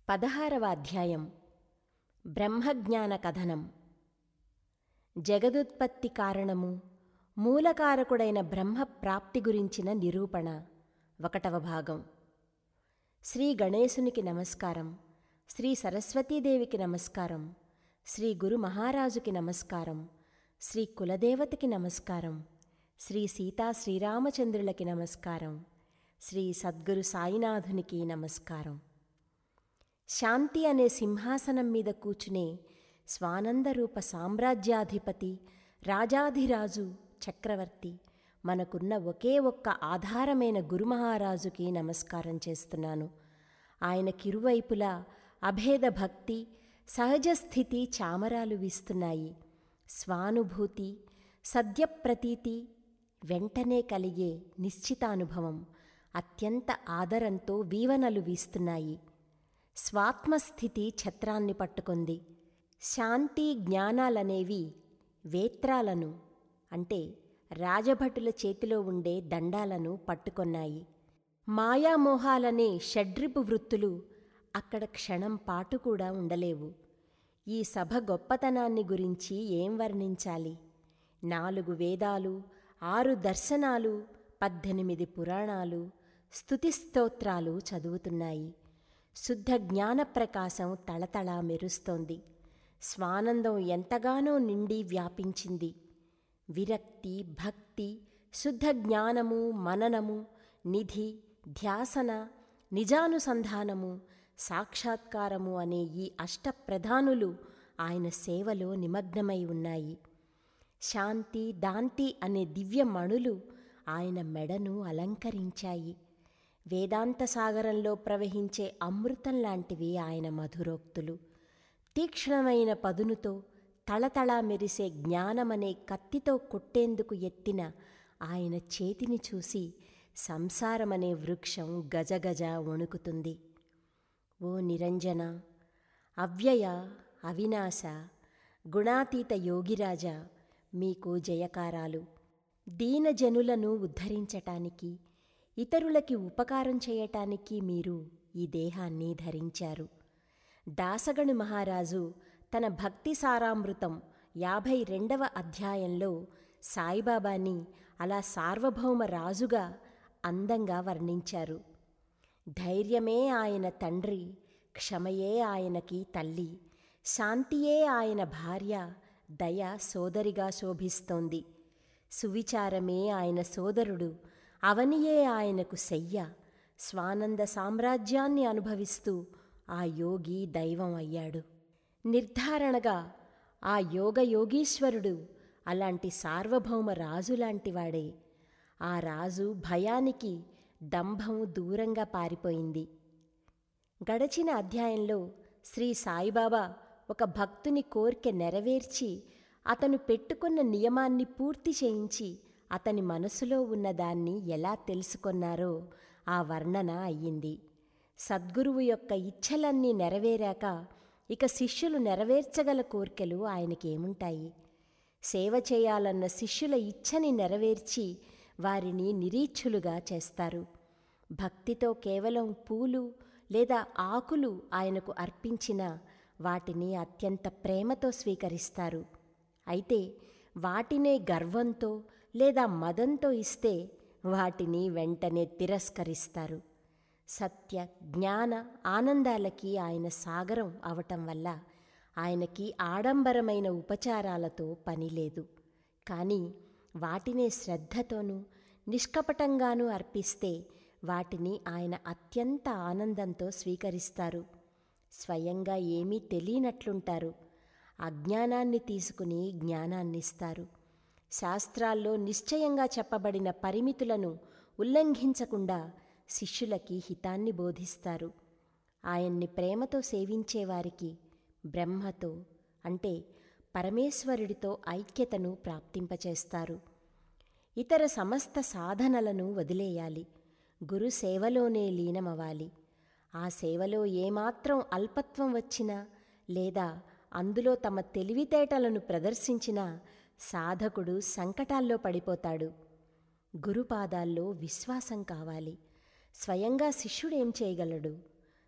పదహారవ అధ్యాయం బ్రహ్మజ్ఞాన కథనం జగదుత్పత్తి కారణము మూలకారకుడైన బ్రహ్మ ప్రాప్తి గురించిన నిరూపణ ఒకటవ భాగం శ్రీ గణేశునికి నమస్కారం శ్రీ సరస్వతీదేవికి నమస్కారం శ్రీ గురు మహారాజుకి నమస్కారం శ్రీ కులదేవతకి నమస్కారం శ్రీ సీతా శ్రీరామచంద్రులకి నమస్కారం శ్రీ సద్గురు సాయినాథునికి నమస్కారం శాంతి అనే సింహాసనం మీద కూర్చునే స్వానందరూప సామ్రాజ్యాధిపతి రాజాధిరాజు చక్రవర్తి మనకున్న ఒకే ఒక్క ఆధారమైన గురుమహారాజుకి నమస్కారం చేస్తున్నాను ఆయన కిరువైపులా అభేద భక్తి సహజ స్థితి చామరాలు వీస్తున్నాయి స్వానుభూతి సద్యప్రతీతి వెంటనే కలిగే నిశ్చితానుభవం అత్యంత ఆదరంతో వీవనలు వీస్తున్నాయి స్వాత్మస్థితి ఛత్రాన్ని పట్టుకుంది శాంతి జ్ఞానాలనేవి వేత్రాలను అంటే రాజభటుల చేతిలో ఉండే దండాలను పట్టుకొన్నాయి మాయామోహాలనే షడ్రిపు వృత్తులు అక్కడ క్షణం పాటు కూడా ఉండలేవు ఈ సభ గొప్పతనాన్ని గురించి ఏం వర్ణించాలి నాలుగు వేదాలు ఆరు దర్శనాలు పద్దెనిమిది పురాణాలు స్తుతిస్తోత్రాలు చదువుతున్నాయి శుద్ధ జ్ఞాన ప్రకాశం తళతళ మెరుస్తోంది స్వానందం ఎంతగానో నిండి వ్యాపించింది విరక్తి భక్తి శుద్ధ జ్ఞానము మననము నిధి ధ్యాసన నిజానుసంధానము సాక్షాత్కారము అనే ఈ అష్టప్రధానులు ఆయన సేవలో నిమగ్నమై ఉన్నాయి శాంతి దాంతి అనే దివ్య మణులు ఆయన మెడను అలంకరించాయి వేదాంత సాగరంలో ప్రవహించే అమృతం లాంటివి ఆయన మధురోక్తులు తీక్ష్ణమైన పదునుతో తళతళ మెరిసే జ్ఞానమనే కత్తితో కొట్టేందుకు ఎత్తిన ఆయన చేతిని చూసి సంసారమనే వృక్షం గజగజ వణుకుతుంది ఓ నిరంజన అవ్యయ అవినాశ గుణాతీత యోగిరాజా మీకు జయకారాలు దీనజనులను ఉద్ధరించటానికి ఇతరులకి ఉపకారం చేయటానికి మీరు ఈ దేహాన్ని ధరించారు దాసగణు మహారాజు తన భక్తి సారామృతం యాభై రెండవ అధ్యాయంలో సాయిబాబాని అలా సార్వభౌమ రాజుగా అందంగా వర్ణించారు ధైర్యమే ఆయన తండ్రి క్షమయే ఆయనకి తల్లి శాంతియే ఆయన భార్య దయ సోదరిగా శోభిస్తోంది సువిచారమే ఆయన సోదరుడు అవనియే ఆయనకు శయ్య స్వానంద సామ్రాజ్యాన్ని అనుభవిస్తూ ఆ యోగి దైవం అయ్యాడు నిర్ధారణగా ఆ యోగ యోగీశ్వరుడు అలాంటి సార్వభౌమ రాజులాంటివాడే ఆ రాజు భయానికి దంభం దూరంగా పారిపోయింది గడచిన అధ్యాయంలో శ్రీ సాయిబాబా ఒక భక్తుని కోరిక నెరవేర్చి అతను పెట్టుకున్న నియమాన్ని పూర్తి చేయించి అతని మనసులో ఉన్నదాన్ని ఎలా తెలుసుకొన్నారో ఆ వర్ణన అయ్యింది సద్గురువు యొక్క ఇచ్ఛలన్నీ నెరవేరాక ఇక శిష్యులు నెరవేర్చగల కోరికలు ఆయనకేముంటాయి సేవ చేయాలన్న శిష్యుల ఇచ్ఛని నెరవేర్చి వారిని నిరీచ్ఛులుగా చేస్తారు భక్తితో కేవలం పూలు లేదా ఆకులు ఆయనకు అర్పించిన వాటిని అత్యంత ప్రేమతో స్వీకరిస్తారు అయితే వాటినే గర్వంతో లేదా మదంతో ఇస్తే వాటిని వెంటనే తిరస్కరిస్తారు సత్య జ్ఞాన ఆనందాలకి ఆయన సాగరం అవటం వల్ల ఆయనకి ఆడంబరమైన ఉపచారాలతో పని లేదు కానీ వాటినే శ్రద్ధతోనూ నిష్కపటంగానూ అర్పిస్తే వాటిని ఆయన అత్యంత ఆనందంతో స్వీకరిస్తారు స్వయంగా ఏమీ తెలియనట్లుంటారు అజ్ఞానాన్ని తీసుకుని జ్ఞానాన్నిస్తారు శాస్త్రాల్లో నిశ్చయంగా చెప్పబడిన పరిమితులను ఉల్లంఘించకుండా శిష్యులకి హితాన్ని బోధిస్తారు ఆయన్ని ప్రేమతో సేవించేవారికి బ్రహ్మతో అంటే పరమేశ్వరుడితో ఐక్యతను ప్రాప్తింపచేస్తారు ఇతర సమస్త సాధనలను వదిలేయాలి గురు సేవలోనే లీనమవ్వాలి ఆ సేవలో ఏమాత్రం అల్పత్వం వచ్చినా లేదా అందులో తమ తెలివితేటలను ప్రదర్శించినా సాధకుడు సంకటాల్లో పడిపోతాడు గురుపాదాల్లో విశ్వాసం కావాలి స్వయంగా శిష్యుడేం చేయగలడు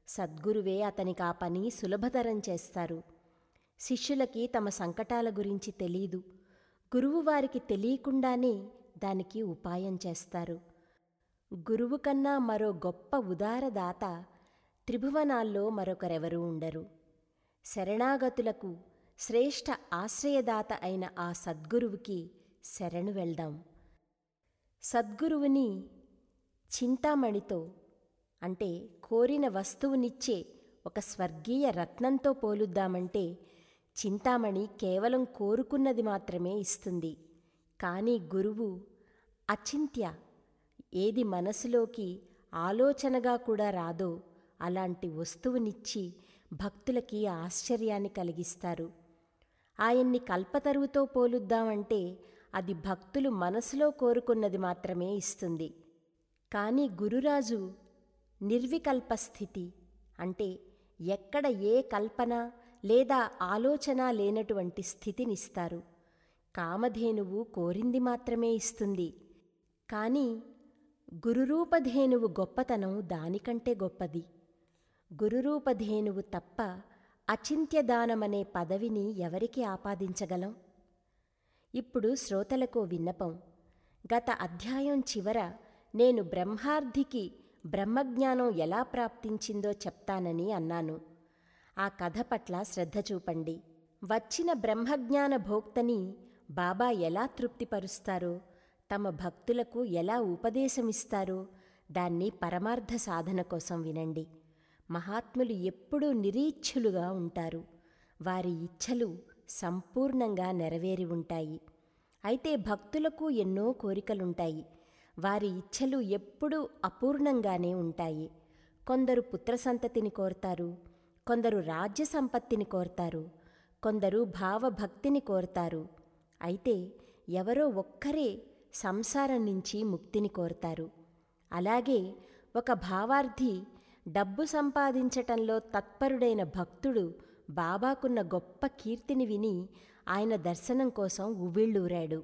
సద్గురువే అతనికి ఆ పని సులభతరం చేస్తారు శిష్యులకి తమ సంకటాల గురించి తెలీదు గురువు వారికి తెలియకుండానే దానికి ఉపాయం చేస్తారు గురువు కన్నా మరో గొప్ప ఉదారదాత త్రిభువనాల్లో మరొకరెవరూ ఉండరు శరణాగతులకు శ్రేష్ఠ ఆశ్రయదాత అయిన ఆ సద్గురువుకి శరణు వెళ్దాం సద్గురువుని చింతామణితో అంటే కోరిన వస్తువునిచ్చే ఒక స్వర్గీయ రత్నంతో పోలుద్దామంటే చింతామణి కేవలం కోరుకున్నది మాత్రమే ఇస్తుంది కానీ గురువు అచింత్య ఏది మనసులోకి ఆలోచనగా కూడా రాదో అలాంటి వస్తువునిచ్చి భక్తులకి ఆశ్చర్యాన్ని కలిగిస్తారు ఆయన్ని కల్పతరువుతో పోలుద్దామంటే అది భక్తులు మనసులో కోరుకున్నది మాత్రమే ఇస్తుంది కానీ గురురాజు నిర్వికల్ప స్థితి అంటే ఎక్కడ ఏ కల్పన లేదా ఆలోచన లేనటువంటి స్థితినిస్తారు కామధేనువు కోరింది మాత్రమే ఇస్తుంది కానీ గురురూపధేనువు గొప్పతనం దానికంటే గొప్పది గురురూపధేనువు తప్ప అచింత్యదానమనే పదవిని ఎవరికి ఆపాదించగలం ఇప్పుడు శ్రోతలకో విన్నపం గత అధ్యాయం చివర నేను బ్రహ్మార్థికి బ్రహ్మజ్ఞానం ఎలా ప్రాప్తించిందో చెప్తానని అన్నాను ఆ కథ పట్ల శ్రద్ధ చూపండి వచ్చిన బ్రహ్మజ్ఞాన భోక్తని బాబా ఎలా తృప్తిపరుస్తారో తమ భక్తులకు ఎలా ఉపదేశమిస్తారో దాన్ని పరమార్థ సాధన కోసం వినండి మహాత్ములు ఎప్పుడూ నిరీచ్ఛులుగా ఉంటారు వారి ఇచ్ఛలు సంపూర్ణంగా నెరవేరి ఉంటాయి అయితే భక్తులకు ఎన్నో కోరికలుంటాయి వారి ఇచ్ఛలు ఎప్పుడూ అపూర్ణంగానే ఉంటాయి కొందరు పుత్రసంతతిని కోరతారు కొందరు రాజ్య సంపత్తిని కోరతారు కొందరు భావభక్తిని కోరతారు అయితే ఎవరో ఒక్కరే సంసారం నుంచి ముక్తిని కోరతారు అలాగే ఒక భావార్థి డబ్బు సంపాదించటంలో తత్పరుడైన భక్తుడు బాబాకున్న గొప్ప కీర్తిని విని ఆయన దర్శనం కోసం ఉవ్విళ్ళూరాడు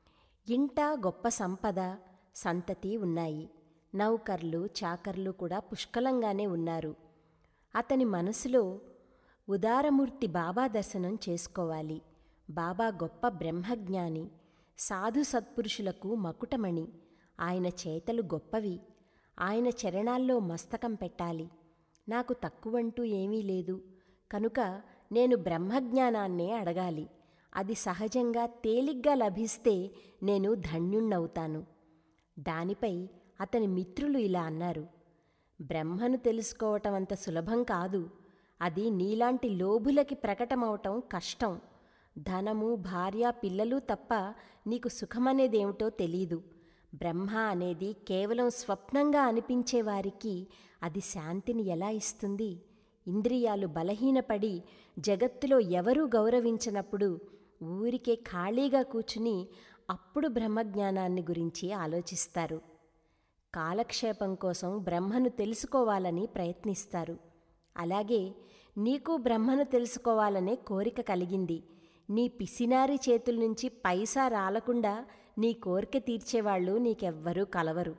ఇంట గొప్ప సంపద సంతతి ఉన్నాయి నౌకర్లు చాకర్లు కూడా పుష్కలంగానే ఉన్నారు అతని మనసులో ఉదారమూర్తి బాబా దర్శనం చేసుకోవాలి బాబా గొప్ప బ్రహ్మజ్ఞాని సాధు సత్పురుషులకు మకుటమణి ఆయన చేతలు గొప్పవి ఆయన చరణాల్లో మస్తకం పెట్టాలి నాకు తక్కువంటూ ఏమీ లేదు కనుక నేను బ్రహ్మజ్ఞానాన్నే అడగాలి అది సహజంగా తేలిగ్గా లభిస్తే నేను ధన్యుణ్ణవుతాను దానిపై అతని మిత్రులు ఇలా అన్నారు బ్రహ్మను తెలుసుకోవటం అంత సులభం కాదు అది నీలాంటి లోభులకి ప్రకటమవటం కష్టం ధనము భార్య పిల్లలు తప్ప నీకు సుఖమనేదేమిటో తెలీదు బ్రహ్మ అనేది కేవలం స్వప్నంగా అనిపించే వారికి అది శాంతిని ఎలా ఇస్తుంది ఇంద్రియాలు బలహీనపడి జగత్తులో ఎవరూ గౌరవించనప్పుడు ఊరికే ఖాళీగా కూర్చుని అప్పుడు బ్రహ్మజ్ఞానాన్ని గురించి ఆలోచిస్తారు కాలక్షేపం కోసం బ్రహ్మను తెలుసుకోవాలని ప్రయత్నిస్తారు అలాగే నీకు బ్రహ్మను తెలుసుకోవాలనే కోరిక కలిగింది నీ పిసినారి చేతుల నుంచి పైసా రాలకుండా నీ కోరిక తీర్చేవాళ్ళు నీకెవ్వరూ కలవరు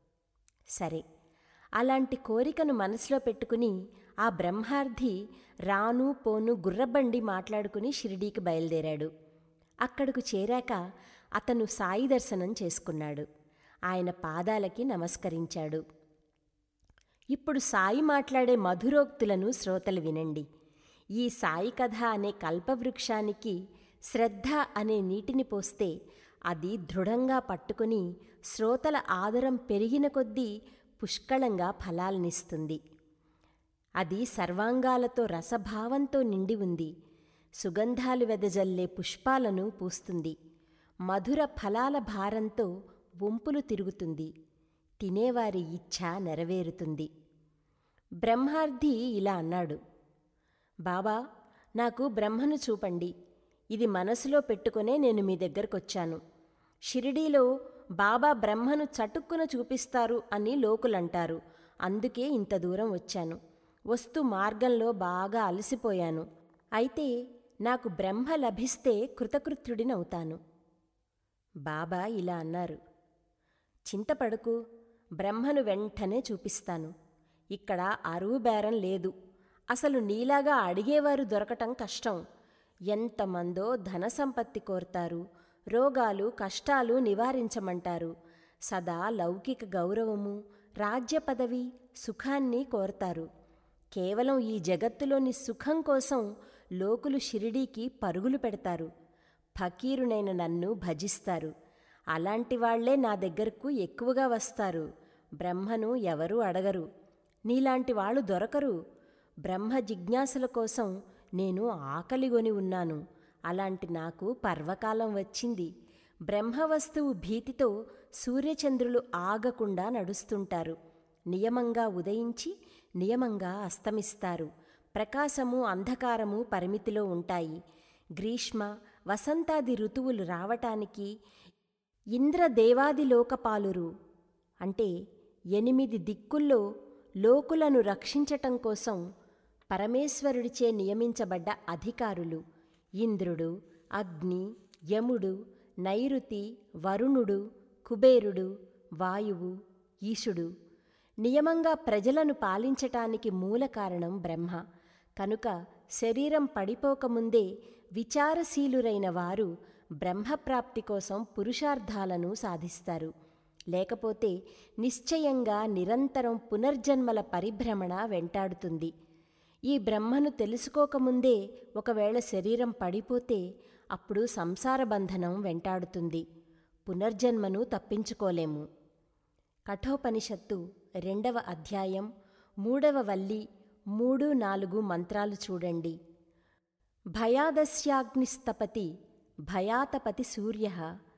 సరే అలాంటి కోరికను మనసులో పెట్టుకుని ఆ బ్రహ్మార్థి రాను పోను గుర్రబండి మాట్లాడుకుని షిరిడీకి బయలుదేరాడు అక్కడకు చేరాక అతను సాయి దర్శనం చేసుకున్నాడు ఆయన పాదాలకి నమస్కరించాడు ఇప్పుడు సాయి మాట్లాడే మధురోక్తులను శ్రోతలు వినండి ఈ సాయి కథ అనే కల్పవృక్షానికి శ్రద్ధ అనే నీటిని పోస్తే అది దృఢంగా పట్టుకుని శ్రోతల ఆదరం పెరిగిన కొద్దీ పుష్కళంగా ఫలాలనిస్తుంది అది సర్వాంగాలతో రసభావంతో నిండి ఉంది సుగంధాలు వెదజల్లే పుష్పాలను పూస్తుంది మధుర ఫలాల భారంతో వంపులు తిరుగుతుంది తినేవారి ఇచ్ఛ నెరవేరుతుంది బ్రహ్మార్థి ఇలా అన్నాడు బాబా నాకు బ్రహ్మను చూపండి ఇది మనసులో పెట్టుకునే నేను మీ దగ్గరకొచ్చాను షిరిడీలో బాబా బ్రహ్మను చటుక్కున చూపిస్తారు అని లోకులంటారు అందుకే ఇంత దూరం వచ్చాను వస్తూ మార్గంలో బాగా అలసిపోయాను అయితే నాకు బ్రహ్మ లభిస్తే కృతకృత్యుడినవుతాను బాబా ఇలా అన్నారు చింతపడకు బ్రహ్మను వెంటనే చూపిస్తాను ఇక్కడ అరువు బేరం లేదు అసలు నీలాగా అడిగేవారు దొరకటం కష్టం ఎంతమందో ధన సంపత్తి కోరతారు రోగాలు కష్టాలు నివారించమంటారు సదా లౌకిక గౌరవము రాజ్య పదవి సుఖాన్ని కోరతారు కేవలం ఈ జగత్తులోని సుఖం కోసం లోకులు షిరిడీకి పరుగులు పెడతారు ఫకీరునైన నన్ను భజిస్తారు అలాంటి వాళ్లే నా దగ్గరకు ఎక్కువగా వస్తారు బ్రహ్మను ఎవరూ అడగరు నీలాంటి వాళ్ళు దొరకరు బ్రహ్మ జిజ్ఞాసుల కోసం నేను ఆకలిగొని ఉన్నాను అలాంటి నాకు పర్వకాలం వచ్చింది బ్రహ్మ వస్తువు భీతితో సూర్యచంద్రులు ఆగకుండా నడుస్తుంటారు నియమంగా ఉదయించి నియమంగా అస్తమిస్తారు ప్రకాశము అంధకారము పరిమితిలో ఉంటాయి గ్రీష్మ వసంతాది ఋతువులు రావటానికి ఇంద్రదేవాది లోకపాలురు అంటే ఎనిమిది దిక్కుల్లో లోకులను రక్షించటం కోసం పరమేశ్వరుడిచే నియమించబడ్డ అధికారులు ఇంద్రుడు అగ్ని యముడు నైరుతి వరుణుడు కుబేరుడు వాయువు ఈశుడు నియమంగా ప్రజలను పాలించటానికి మూల కారణం బ్రహ్మ కనుక శరీరం పడిపోకముందే విచారశీలురైన వారు బ్రహ్మప్రాప్తి కోసం పురుషార్థాలను సాధిస్తారు లేకపోతే నిశ్చయంగా నిరంతరం పునర్జన్మల పరిభ్రమణ వెంటాడుతుంది ఈ బ్రహ్మను తెలుసుకోకముందే ఒకవేళ శరీరం పడిపోతే అప్పుడు సంసార బంధనం వెంటాడుతుంది పునర్జన్మను తప్పించుకోలేము కఠోపనిషత్తు రెండవ అధ్యాయం మూడవ వల్లి మూడు నాలుగు మంత్రాలు చూడండి భయాదస్యాగ్నిస్తపతి భయాతపతి సూర్య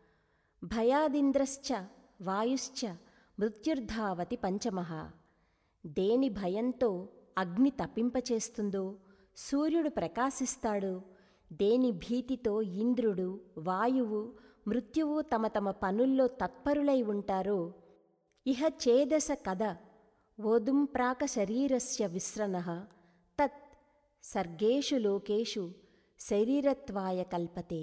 భయాదింద్రశ్చ వాయుశ్చ మృత్యుర్ధావతి పంచమః దేని భయంతో అగ్ని తప్పింపచేస్తుందో సూర్యుడు ప్రకాశిస్తాడు దేని భీతితో ఇంద్రుడు వాయువు మృత్యువు తమ తమ పనుల్లో తత్పరులై ఉంటారో ఇహ చేదశ కథ ఓదుం ప్రాక శరీరస్య విస్రణ తత్ సర్గేషు లోకేషు శరీరత్వాయ కల్పతే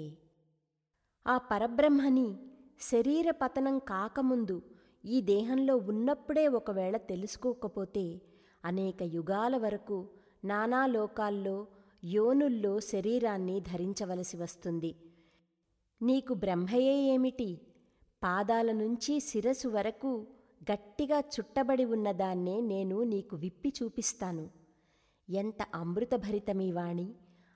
ఆ పరబ్రహ్మని శరీర పతనం కాకముందు ఈ దేహంలో ఉన్నప్పుడే ఒకవేళ తెలుసుకోకపోతే అనేక యుగాల వరకు నానా లోకాల్లో యోనుల్లో శరీరాన్ని ధరించవలసి వస్తుంది నీకు బ్రహ్మయే ఏమిటి పాదాల నుంచి శిరసు వరకు గట్టిగా చుట్టబడి ఉన్నదాన్నే నేను నీకు విప్పి చూపిస్తాను ఎంత అమృతభరితమీ వాణి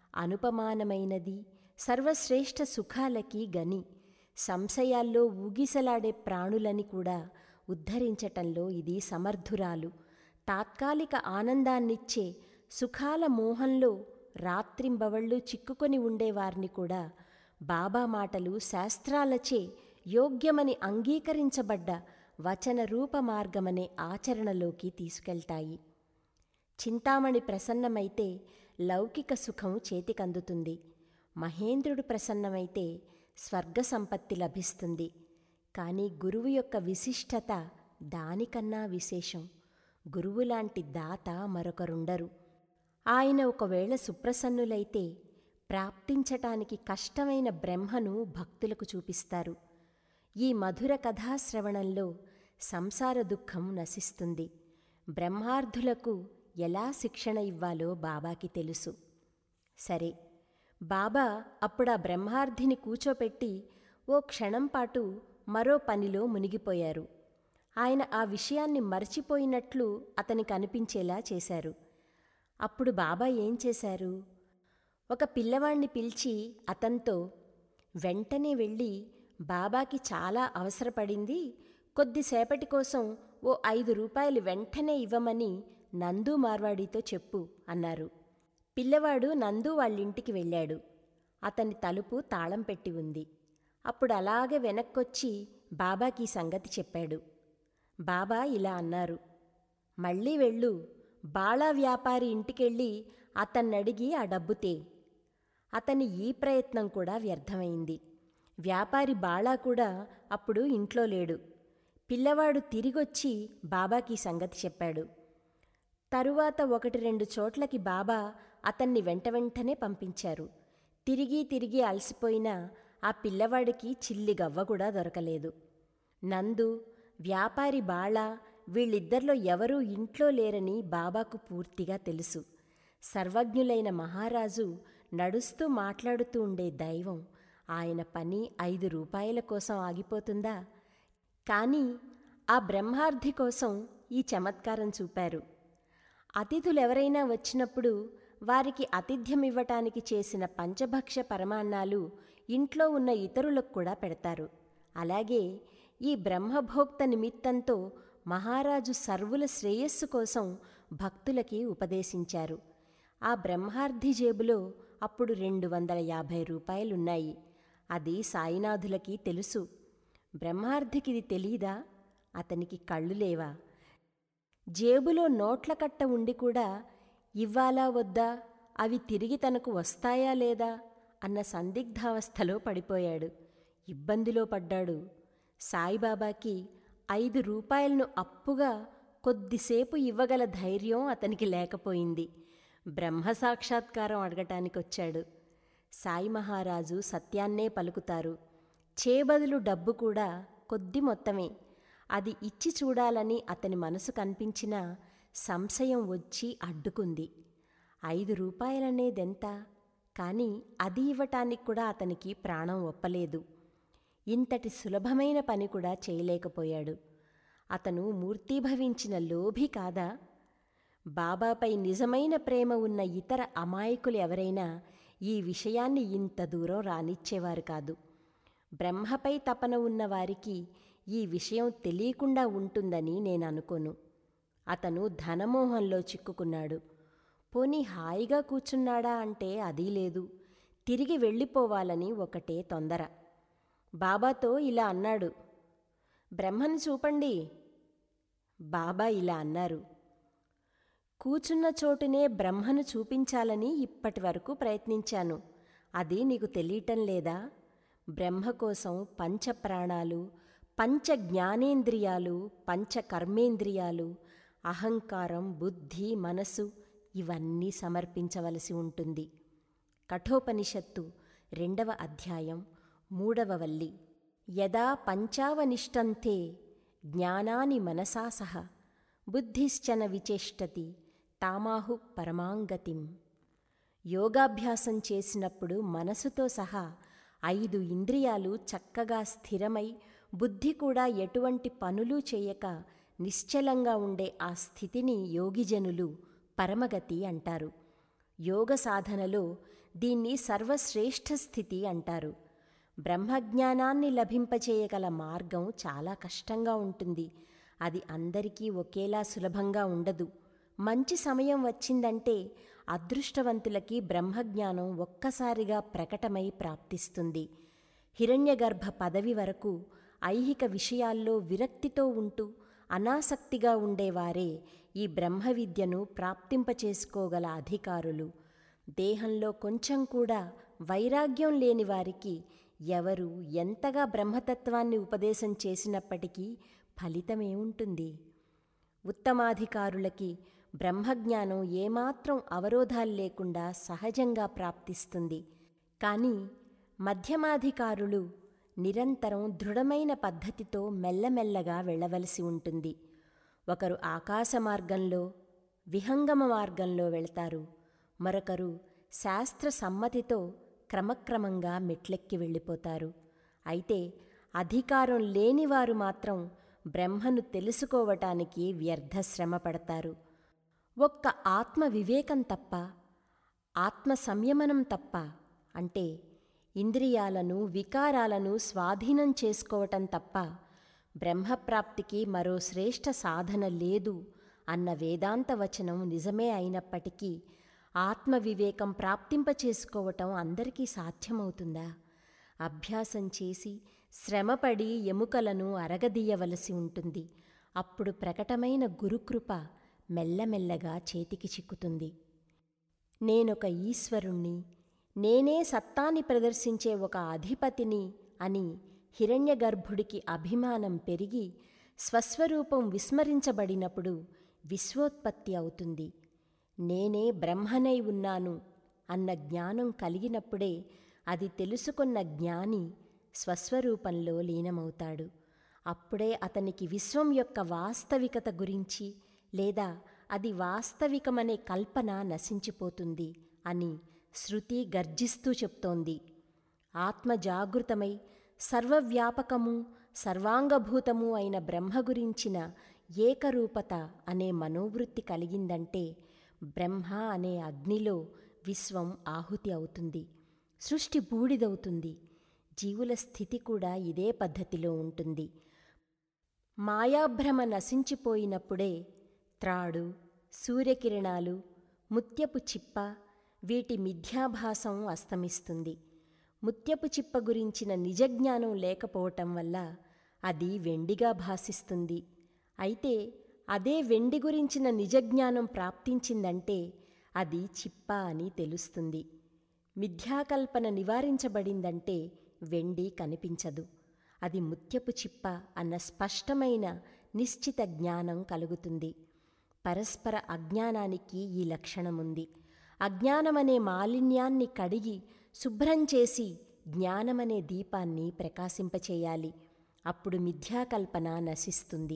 అనుపమానమైనది సర్వశ్రేష్ఠ సుఖాలకి గని సంశయాల్లో ఊగిసలాడే ప్రాణులని కూడా ఉద్ధరించటంలో ఇది సమర్థురాలు తాత్కాలిక ఆనందాన్నిచ్చే సుఖాల మోహంలో రాత్రింబవళ్ళు చిక్కుకొని ఉండేవారిని కూడా బాబా మాటలు శాస్త్రాలచే యోగ్యమని అంగీకరించబడ్డ వచన రూప మార్గమనే ఆచరణలోకి తీసుకెళ్తాయి చింతామణి ప్రసన్నమైతే లౌకిక సుఖం చేతికందుతుంది మహేంద్రుడు ప్రసన్నమైతే స్వర్గ సంపత్తి లభిస్తుంది కానీ గురువు యొక్క విశిష్టత దానికన్నా విశేషం గురువులాంటి దాత మరొకరుండరు ఆయన ఒకవేళ సుప్రసన్నులైతే ప్రాప్తించటానికి కష్టమైన బ్రహ్మను భక్తులకు చూపిస్తారు ఈ మధుర కథాశ్రవణంలో సంసార దుఃఖం నశిస్తుంది బ్రహ్మార్థులకు ఎలా శిక్షణ ఇవ్వాలో బాబాకి తెలుసు సరే బాబా అప్పుడా బ్రహ్మార్థిని కూచోపెట్టి ఓ క్షణం పాటు మరో పనిలో మునిగిపోయారు ఆయన ఆ విషయాన్ని మర్చిపోయినట్లు అతనికి అనిపించేలా చేశారు అప్పుడు బాబా ఏం చేశారు ఒక పిల్లవాణ్ణి పిలిచి అతనితో వెంటనే వెళ్ళి బాబాకి చాలా అవసరపడింది కొద్దిసేపటి కోసం ఓ ఐదు రూపాయలు వెంటనే ఇవ్వమని నందు మార్వాడితో చెప్పు అన్నారు పిల్లవాడు నందు వాళ్ళింటికి వెళ్ళాడు అతని తలుపు తాళం పెట్టి ఉంది అప్పుడు అలాగే వెనక్కొచ్చి బాబాకి ఈ సంగతి చెప్పాడు బాబా ఇలా అన్నారు మళ్ళీ వెళ్ళు బాళా వ్యాపారి ఇంటికెళ్ళి అతన్నడిగి ఆ డబ్బుతే అతని ఈ ప్రయత్నం కూడా వ్యర్థమైంది వ్యాపారి బాళా కూడా అప్పుడు ఇంట్లో లేడు పిల్లవాడు తిరిగొచ్చి బాబాకి సంగతి చెప్పాడు తరువాత ఒకటి రెండు చోట్లకి బాబా అతన్ని వెంట వెంటనే పంపించారు తిరిగి తిరిగి అలసిపోయినా ఆ పిల్లవాడికి చిల్లి గవ్వ కూడా దొరకలేదు నందు వ్యాపారి బాళ వీళ్ళిద్దరిలో ఎవరూ ఇంట్లో లేరని బాబాకు పూర్తిగా తెలుసు సర్వజ్ఞులైన మహారాజు నడుస్తూ మాట్లాడుతూ ఉండే దైవం ఆయన పని ఐదు రూపాయల కోసం ఆగిపోతుందా కానీ ఆ బ్రహ్మార్థి కోసం ఈ చమత్కారం చూపారు అతిథులెవరైనా వచ్చినప్పుడు వారికి ఆతిథ్యం ఇవ్వటానికి చేసిన పంచభక్ష పరమాన్నాలు ఇంట్లో ఉన్న ఇతరులకు కూడా పెడతారు అలాగే ఈ బ్రహ్మభోక్త నిమిత్తంతో మహారాజు సర్వుల శ్రేయస్సు కోసం భక్తులకి ఉపదేశించారు ఆ బ్రహ్మార్థి జేబులో అప్పుడు రెండు వందల యాభై రూపాయలున్నాయి అది సాయినాథులకి తెలుసు బ్రహ్మార్థికిది తెలీదా అతనికి కళ్ళు లేవా జేబులో నోట్ల కట్ట ఉండి కూడా ఇవ్వాలా వద్దా అవి తిరిగి తనకు వస్తాయా లేదా అన్న సందిగ్ధావస్థలో పడిపోయాడు ఇబ్బందిలో పడ్డాడు సాయిబాబాకి ఐదు రూపాయలను అప్పుగా కొద్దిసేపు ఇవ్వగల ధైర్యం అతనికి లేకపోయింది బ్రహ్మ సాక్షాత్కారం అడగటానికొచ్చాడు సాయి మహారాజు సత్యాన్నే పలుకుతారు చేబదులు డబ్బు కూడా కొద్ది మొత్తమే అది ఇచ్చి చూడాలని అతని మనసు కనిపించినా సంశయం వచ్చి అడ్డుకుంది ఐదు రూపాయలనేదెంత కానీ అది ఇవ్వటానికి కూడా అతనికి ప్రాణం ఒప్పలేదు ఇంతటి సులభమైన పని కూడా చేయలేకపోయాడు అతను మూర్తీభవించిన లోభి కాదా బాబాపై నిజమైన ప్రేమ ఉన్న ఇతర అమాయకులు ఎవరైనా ఈ విషయాన్ని ఇంత దూరం రానిచ్చేవారు కాదు బ్రహ్మపై తపన ఉన్న వారికి ఈ విషయం తెలియకుండా ఉంటుందని నేను అనుకోను అతను ధనమోహంలో చిక్కుకున్నాడు పోనీ హాయిగా కూర్చున్నాడా అంటే అదీ లేదు తిరిగి వెళ్ళిపోవాలని ఒకటే తొందర బాబాతో ఇలా అన్నాడు బ్రహ్మను చూపండి బాబా ఇలా అన్నారు కూచున్న చోటునే బ్రహ్మను చూపించాలని ఇప్పటి వరకు ప్రయత్నించాను అది నీకు తెలియటం లేదా బ్రహ్మ కోసం పంచ ప్రాణాలు పంచ జ్ఞానేంద్రియాలు పంచ కర్మేంద్రియాలు అహంకారం బుద్ధి మనసు ఇవన్నీ సమర్పించవలసి ఉంటుంది కఠోపనిషత్తు రెండవ అధ్యాయం మూడవ వల్లి యదా పంచావనిష్టంతే జ్ఞానాని మనసా సహ బుద్ధిశ్చన విచేష్టతి తామాహు పరమాంగతిం యోగాభ్యాసం చేసినప్పుడు మనసుతో సహా ఐదు ఇంద్రియాలు చక్కగా స్థిరమై బుద్ధి కూడా ఎటువంటి పనులు చేయక నిశ్చలంగా ఉండే ఆ స్థితిని యోగిజనులు పరమగతి అంటారు యోగ సాధనలో దీన్ని సర్వశ్రేష్ఠ స్థితి అంటారు బ్రహ్మజ్ఞానాన్ని లభింపచేయగల మార్గం చాలా కష్టంగా ఉంటుంది అది అందరికీ ఒకేలా సులభంగా ఉండదు మంచి సమయం వచ్చిందంటే అదృష్టవంతులకి బ్రహ్మజ్ఞానం ఒక్కసారిగా ప్రకటమై ప్రాప్తిస్తుంది హిరణ్యగర్భ పదవి వరకు ఐహిక విషయాల్లో విరక్తితో ఉంటూ అనాసక్తిగా ఉండేవారే ఈ బ్రహ్మ విద్యను ప్రాప్తింపచేసుకోగల అధికారులు దేహంలో కొంచెం కూడా వైరాగ్యం లేని వారికి ఎవరు ఎంతగా బ్రహ్మతత్వాన్ని ఉపదేశం చేసినప్పటికీ ఫలితమేముంటుంది ఉత్తమాధికారులకి బ్రహ్మజ్ఞానం ఏమాత్రం అవరోధాలు లేకుండా సహజంగా ప్రాప్తిస్తుంది కానీ మధ్యమాధికారులు నిరంతరం దృఢమైన పద్ధతితో మెల్లమెల్లగా వెళ్ళవలసి ఉంటుంది ఒకరు ఆకాశ మార్గంలో విహంగమ మార్గంలో వెళతారు మరొకరు శాస్త్ర సమ్మతితో క్రమక్రమంగా మెట్లెక్కి వెళ్ళిపోతారు అయితే అధికారం లేనివారు మాత్రం బ్రహ్మను తెలుసుకోవటానికి వ్యర్థ శ్రమ పడతారు ఒక్క ఆత్మ వివేకం తప్ప ఆత్మ సంయమనం తప్ప అంటే ఇంద్రియాలను వికారాలను స్వాధీనం చేసుకోవటం తప్ప బ్రహ్మప్రాప్తికి మరో శ్రేష్ఠ సాధన లేదు అన్న వేదాంత వచనం నిజమే అయినప్పటికీ ఆత్మవివేకం ప్రాప్తింపచేసుకోవటం అందరికీ సాధ్యమవుతుందా అభ్యాసం చేసి శ్రమపడి ఎముకలను అరగదీయవలసి ఉంటుంది అప్పుడు ప్రకటమైన గురుకృప మెల్లమెల్లగా చేతికి చిక్కుతుంది నేనొక ఈశ్వరుణ్ణి నేనే సత్తాన్ని ప్రదర్శించే ఒక అధిపతిని అని హిరణ్యగర్భుడికి అభిమానం పెరిగి స్వస్వరూపం విస్మరించబడినప్పుడు విశ్వోత్పత్తి అవుతుంది నేనే బ్రహ్మనై ఉన్నాను అన్న జ్ఞానం కలిగినప్పుడే అది తెలుసుకున్న జ్ఞాని స్వస్వరూపంలో లీనమవుతాడు అప్పుడే అతనికి విశ్వం యొక్క వాస్తవికత గురించి లేదా అది వాస్తవికమనే కల్పన నశించిపోతుంది అని శృతి గర్జిస్తూ చెప్తోంది ఆత్మ జాగృతమై సర్వవ్యాపకము సర్వాంగభూతము అయిన బ్రహ్మ గురించిన ఏకరూపత అనే మనోవృత్తి కలిగిందంటే బ్రహ్మ అనే అగ్నిలో విశ్వం ఆహుతి అవుతుంది సృష్టి బూడిదవుతుంది జీవుల స్థితి కూడా ఇదే పద్ధతిలో ఉంటుంది మాయాభ్రమ నశించిపోయినప్పుడే త్రాడు సూర్యకిరణాలు ముత్యపు చిప్ప వీటి మిథ్యాభాసం అస్తమిస్తుంది ముత్యపు చిప్ప గురించిన నిజజ్ఞానం లేకపోవటం వల్ల అది వెండిగా భాసిస్తుంది అయితే అదే వెండి గురించిన నిజజ్ఞానం ప్రాప్తించిందంటే అది చిప్ప అని తెలుస్తుంది మిథ్యాకల్పన నివారించబడిందంటే వెండి కనిపించదు అది ముత్యపు చిప్ప అన్న స్పష్టమైన నిశ్చిత జ్ఞానం కలుగుతుంది పరస్పర అజ్ఞానానికి ఈ లక్షణముంది అజ్ఞానమనే మాలిన్యాన్ని కడిగి శుభ్రం చేసి జ్ఞానమనే దీపాన్ని ప్రకాశింపచేయాలి అప్పుడు మిథ్యాకల్పన నశిస్తుంది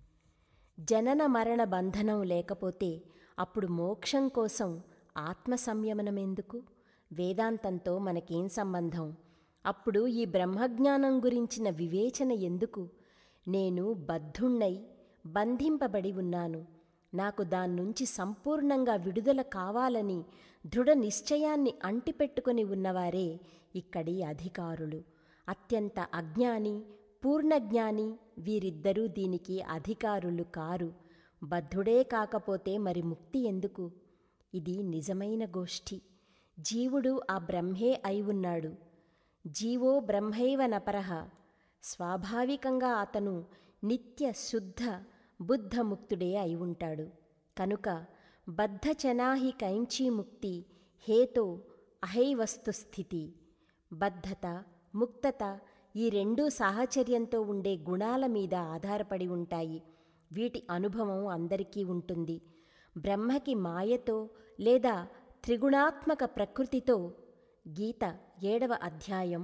జనన మరణ బంధనం లేకపోతే అప్పుడు మోక్షం కోసం ఆత్మ సంయమనమెందుకు వేదాంతంతో మనకేం సంబంధం అప్పుడు ఈ బ్రహ్మజ్ఞానం గురించిన వివేచన ఎందుకు నేను బద్ధుణ్ణై బంధింపబడి ఉన్నాను నాకు దాన్నుంచి సంపూర్ణంగా విడుదల కావాలని దృఢ నిశ్చయాన్ని అంటిపెట్టుకొని ఉన్నవారే ఇక్కడి అధికారులు అత్యంత అజ్ఞాని పూర్ణజ్ఞాని వీరిద్దరూ దీనికి అధికారులు కారు బద్ధుడే కాకపోతే మరి ముక్తి ఎందుకు ఇది నిజమైన గోష్ఠి జీవుడు ఆ బ్రహ్మే అయి ఉన్నాడు జీవో బ్రహ్మైవ నపరః స్వాభావికంగా అతను నిత్య శుద్ధ బుద్ధముక్తుడే అయి ఉంటాడు కనుక బద్ధచనాహి కైంచీ ముక్తి హేతో అహైవస్తు స్థితి బద్ధత ముక్తత ఈ రెండూ సాహచర్యంతో ఉండే గుణాల మీద ఆధారపడి ఉంటాయి వీటి అనుభవం అందరికీ ఉంటుంది బ్రహ్మకి మాయతో లేదా త్రిగుణాత్మక ప్రకృతితో గీత ఏడవ అధ్యాయం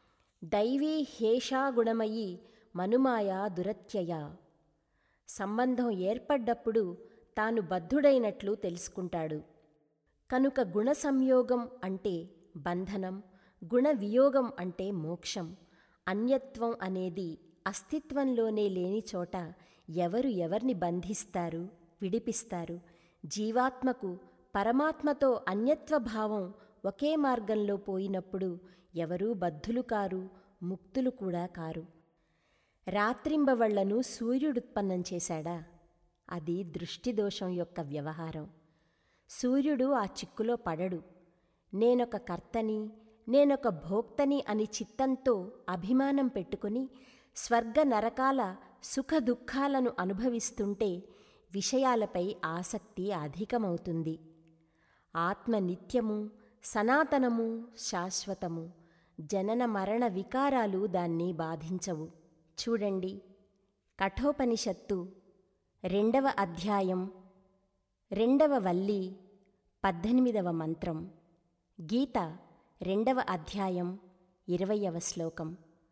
దైవీ హేషాగుణమయి మనుమాయ దురత్యయ సంబంధం ఏర్పడ్డప్పుడు తాను బద్ధుడైనట్లు తెలుసుకుంటాడు కనుక గుణ సంయోగం అంటే బంధనం గుణ వియోగం అంటే మోక్షం అన్యత్వం అనేది అస్తిత్వంలోనే లేని చోట ఎవరు ఎవరిని బంధిస్తారు విడిపిస్తారు జీవాత్మకు పరమాత్మతో అన్యత్వ భావం ఒకే మార్గంలో పోయినప్పుడు ఎవరూ బద్ధులు కారు ముక్తులు కూడా కారు రాత్రింబవళ్లను సూర్యుడుత్పన్నం చేశాడా అది దృష్టిదోషం యొక్క వ్యవహారం సూర్యుడు ఆ చిక్కులో పడడు నేనొక కర్తని నేనొక భోక్తని అని చిత్తంతో అభిమానం పెట్టుకుని స్వర్గ నరకాల సుఖ దుఃఖాలను అనుభవిస్తుంటే విషయాలపై ఆసక్తి అధికమవుతుంది ఆత్మ నిత్యము సనాతనము శాశ్వతము జనన మరణ వికారాలు దాన్ని బాధించవు చూడండి కఠోపనిషత్తు రెండవ అధ్యాయం రెండవ వల్లి పద్దెనిమిదవ మంత్రం గీత రెండవ అధ్యాయం ఇరవయవ శ్లోకం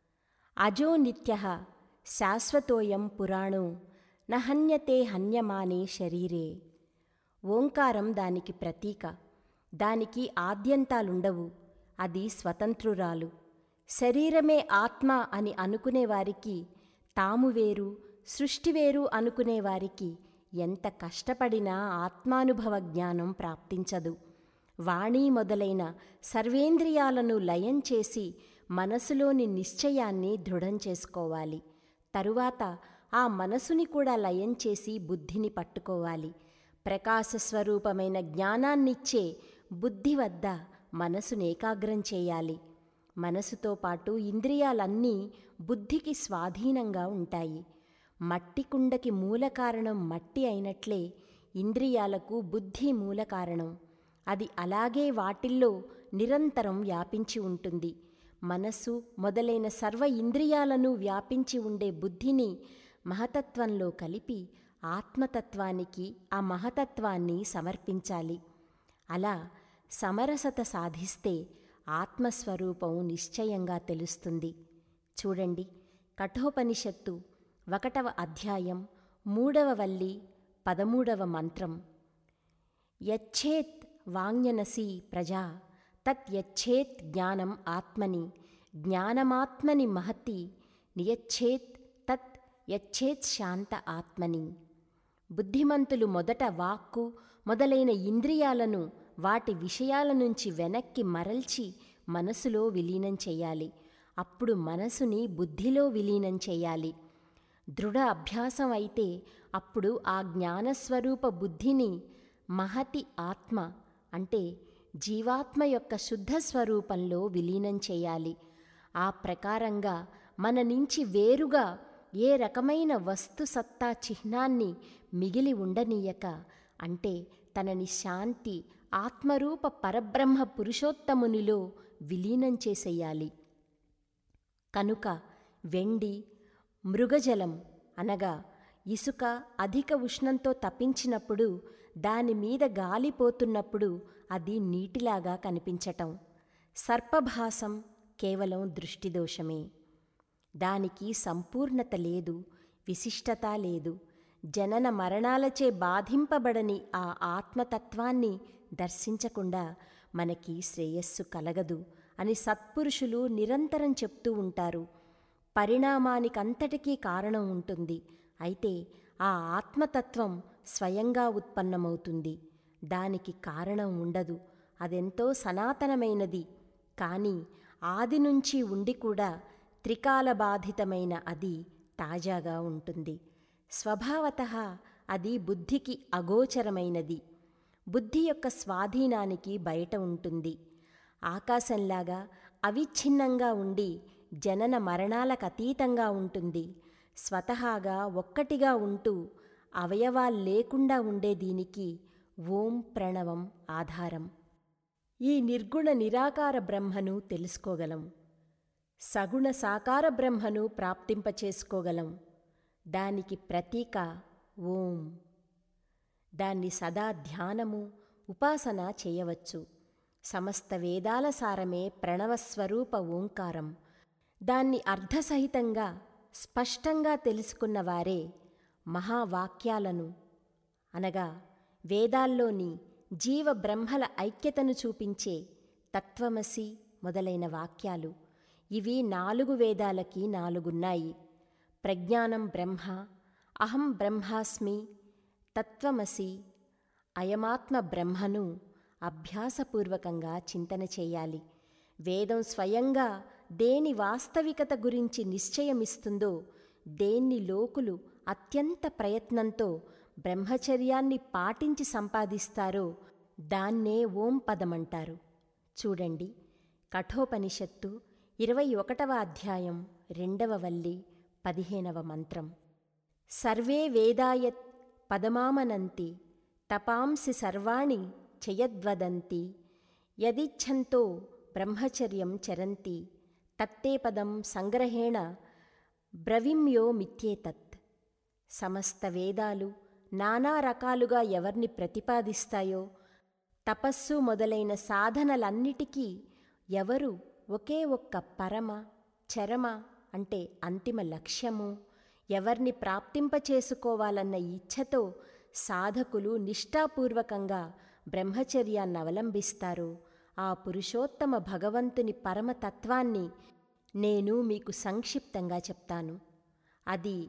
అజో నిత్య శాశ్వతోయం పురాణో నహన్యతే హన్యమానే శరీరే ఓంకారం దానికి ప్రతీక దానికి ఆద్యంతాలుండవు అది స్వతంత్రురాలు శరీరమే ఆత్మ అని అనుకునేవారికి తాము వేరు సృష్టి వేరు అనుకునేవారికి ఎంత కష్టపడినా ఆత్మానుభవ జ్ఞానం ప్రాప్తించదు వాణి మొదలైన సర్వేంద్రియాలను లయం చేసి మనసులోని నిశ్చయాన్ని దృఢం చేసుకోవాలి తరువాత ఆ మనసుని కూడా లయం చేసి బుద్ధిని పట్టుకోవాలి ప్రకాశస్వరూపమైన జ్ఞానాన్నిచ్చే బుద్ధి వద్ద మనసును ఏకాగ్రం చేయాలి మనసుతో పాటు ఇంద్రియాలన్నీ బుద్ధికి స్వాధీనంగా ఉంటాయి మట్టి కుండకి మూల కారణం మట్టి అయినట్లే ఇంద్రియాలకు బుద్ధి మూల కారణం అది అలాగే వాటిల్లో నిరంతరం వ్యాపించి ఉంటుంది మనసు మొదలైన సర్వ ఇంద్రియాలను వ్యాపించి ఉండే బుద్ధిని మహతత్వంలో కలిపి ఆత్మతత్వానికి ఆ మహతత్వాన్ని సమర్పించాలి అలా సమరసత సాధిస్తే ఆత్మస్వరూపం నిశ్చయంగా తెలుస్తుంది చూడండి కఠోపనిషత్తు ఒకటవ అధ్యాయం మూడవ వల్లి పదమూడవ మంత్రం యచ్చేత్ వాంగ్యనసి ప్రజా తత్ యచ్చేత్ జ్ఞానం ఆత్మని జ్ఞానమాత్మని మహతి నియచ్చేత్ తత్ యచ్చేత్ శాంత ఆత్మని బుద్ధిమంతులు మొదట వాక్కు మొదలైన ఇంద్రియాలను వాటి విషయాల నుంచి వెనక్కి మరల్చి మనసులో విలీనం చేయాలి అప్పుడు మనసుని బుద్ధిలో విలీనం చేయాలి దృఢ అభ్యాసం అయితే అప్పుడు ఆ జ్ఞానస్వరూప బుద్ధిని మహతి ఆత్మ అంటే జీవాత్మ యొక్క శుద్ధ స్వరూపంలో విలీనం చేయాలి ఆ ప్రకారంగా మన నుంచి వేరుగా ఏ రకమైన వస్తు సత్తా చిహ్నాన్ని మిగిలి ఉండనీయక అంటే తనని శాంతి ఆత్మరూప పరబ్రహ్మ పురుషోత్తమునిలో విలీనం చేసేయాలి కనుక వెండి మృగజలం అనగా ఇసుక అధిక ఉష్ణంతో తప్పించినప్పుడు దాని మీద గాలిపోతున్నప్పుడు అది నీటిలాగా కనిపించటం సర్పభాసం కేవలం దృష్టిదోషమే దానికి సంపూర్ణత లేదు విశిష్టత లేదు జనన మరణాలచే బాధింపబడని ఆ ఆత్మతత్వాన్ని దర్శించకుండా మనకి శ్రేయస్సు కలగదు అని సత్పురుషులు నిరంతరం చెప్తూ ఉంటారు పరిణామానికంతటికీ కారణం ఉంటుంది అయితే ఆ ఆత్మతత్వం స్వయంగా ఉత్పన్నమవుతుంది దానికి కారణం ఉండదు అదెంతో సనాతనమైనది కానీ ఆది నుంచి ఉండి కూడా త్రికాల బాధితమైన అది తాజాగా ఉంటుంది స్వభావత అది బుద్ధికి అగోచరమైనది బుద్ధి యొక్క స్వాధీనానికి బయట ఉంటుంది ఆకాశంలాగా అవిచ్ఛిన్నంగా ఉండి జనన మరణాలకు అతీతంగా ఉంటుంది స్వతహాగా ఒక్కటిగా ఉంటూ అవయవాలు లేకుండా ఉండే దీనికి ఓం ప్రణవం ఆధారం ఈ నిర్గుణ నిరాకార బ్రహ్మను తెలుసుకోగలం సగుణ సాకార బ్రహ్మను ప్రాప్తింపచేసుకోగలం దానికి ప్రతీక ఓం దాన్ని సదా ధ్యానము ఉపాసన చేయవచ్చు సమస్త వేదాల సారమే ప్రణవస్వరూప ఓంకారం దాన్ని అర్ధసహితంగా స్పష్టంగా తెలుసుకున్న వారే మహావాక్యాలను అనగా వేదాల్లోని జీవ బ్రహ్మల ఐక్యతను చూపించే తత్వమసి మొదలైన వాక్యాలు ఇవి నాలుగు వేదాలకి నాలుగున్నాయి ప్రజ్ఞానం బ్రహ్మ అహం బ్రహ్మాస్మి తత్వమసి అయమాత్మ బ్రహ్మను అభ్యాసపూర్వకంగా చింతన చేయాలి వేదం స్వయంగా దేని వాస్తవికత గురించి నిశ్చయమిస్తుందో దేన్ని లోకులు అత్యంత ప్రయత్నంతో బ్రహ్మచర్యాన్ని పాటించి సంపాదిస్తారో దాన్నే ఓం పదమంటారు చూడండి కఠోపనిషత్తు ఇరవై ఒకటవ అధ్యాయం రెండవ వల్లి పదిహేనవ మంత్రం సర్వే వేదాయత్ పదమామనంతి తపాంసి సర్వాణి చయద్వదంతి యదిచ్ఛంతో బ్రహ్మచర్యం చరంతి తత్తే పదం సంగ్రహేణ బ్రవిమ్యో మిథ్యేతత్ సమస్త వేదాలు నానా రకాలుగా ఎవర్ని ప్రతిపాదిస్తాయో తపస్సు మొదలైన సాధనలన్నిటికీ ఎవరు ఒకే ఒక్క పరమ చరమ అంటే అంతిమ లక్ష్యము ఎవర్ని ప్రాప్తింపచేసుకోవాలన్న ఇచ్ఛతో సాధకులు నిష్ఠాపూర్వకంగా బ్రహ్మచర్యాన్ని అవలంబిస్తారో ఆ పురుషోత్తమ భగవంతుని పరమతత్వాన్ని నేను మీకు సంక్షిప్తంగా చెప్తాను అది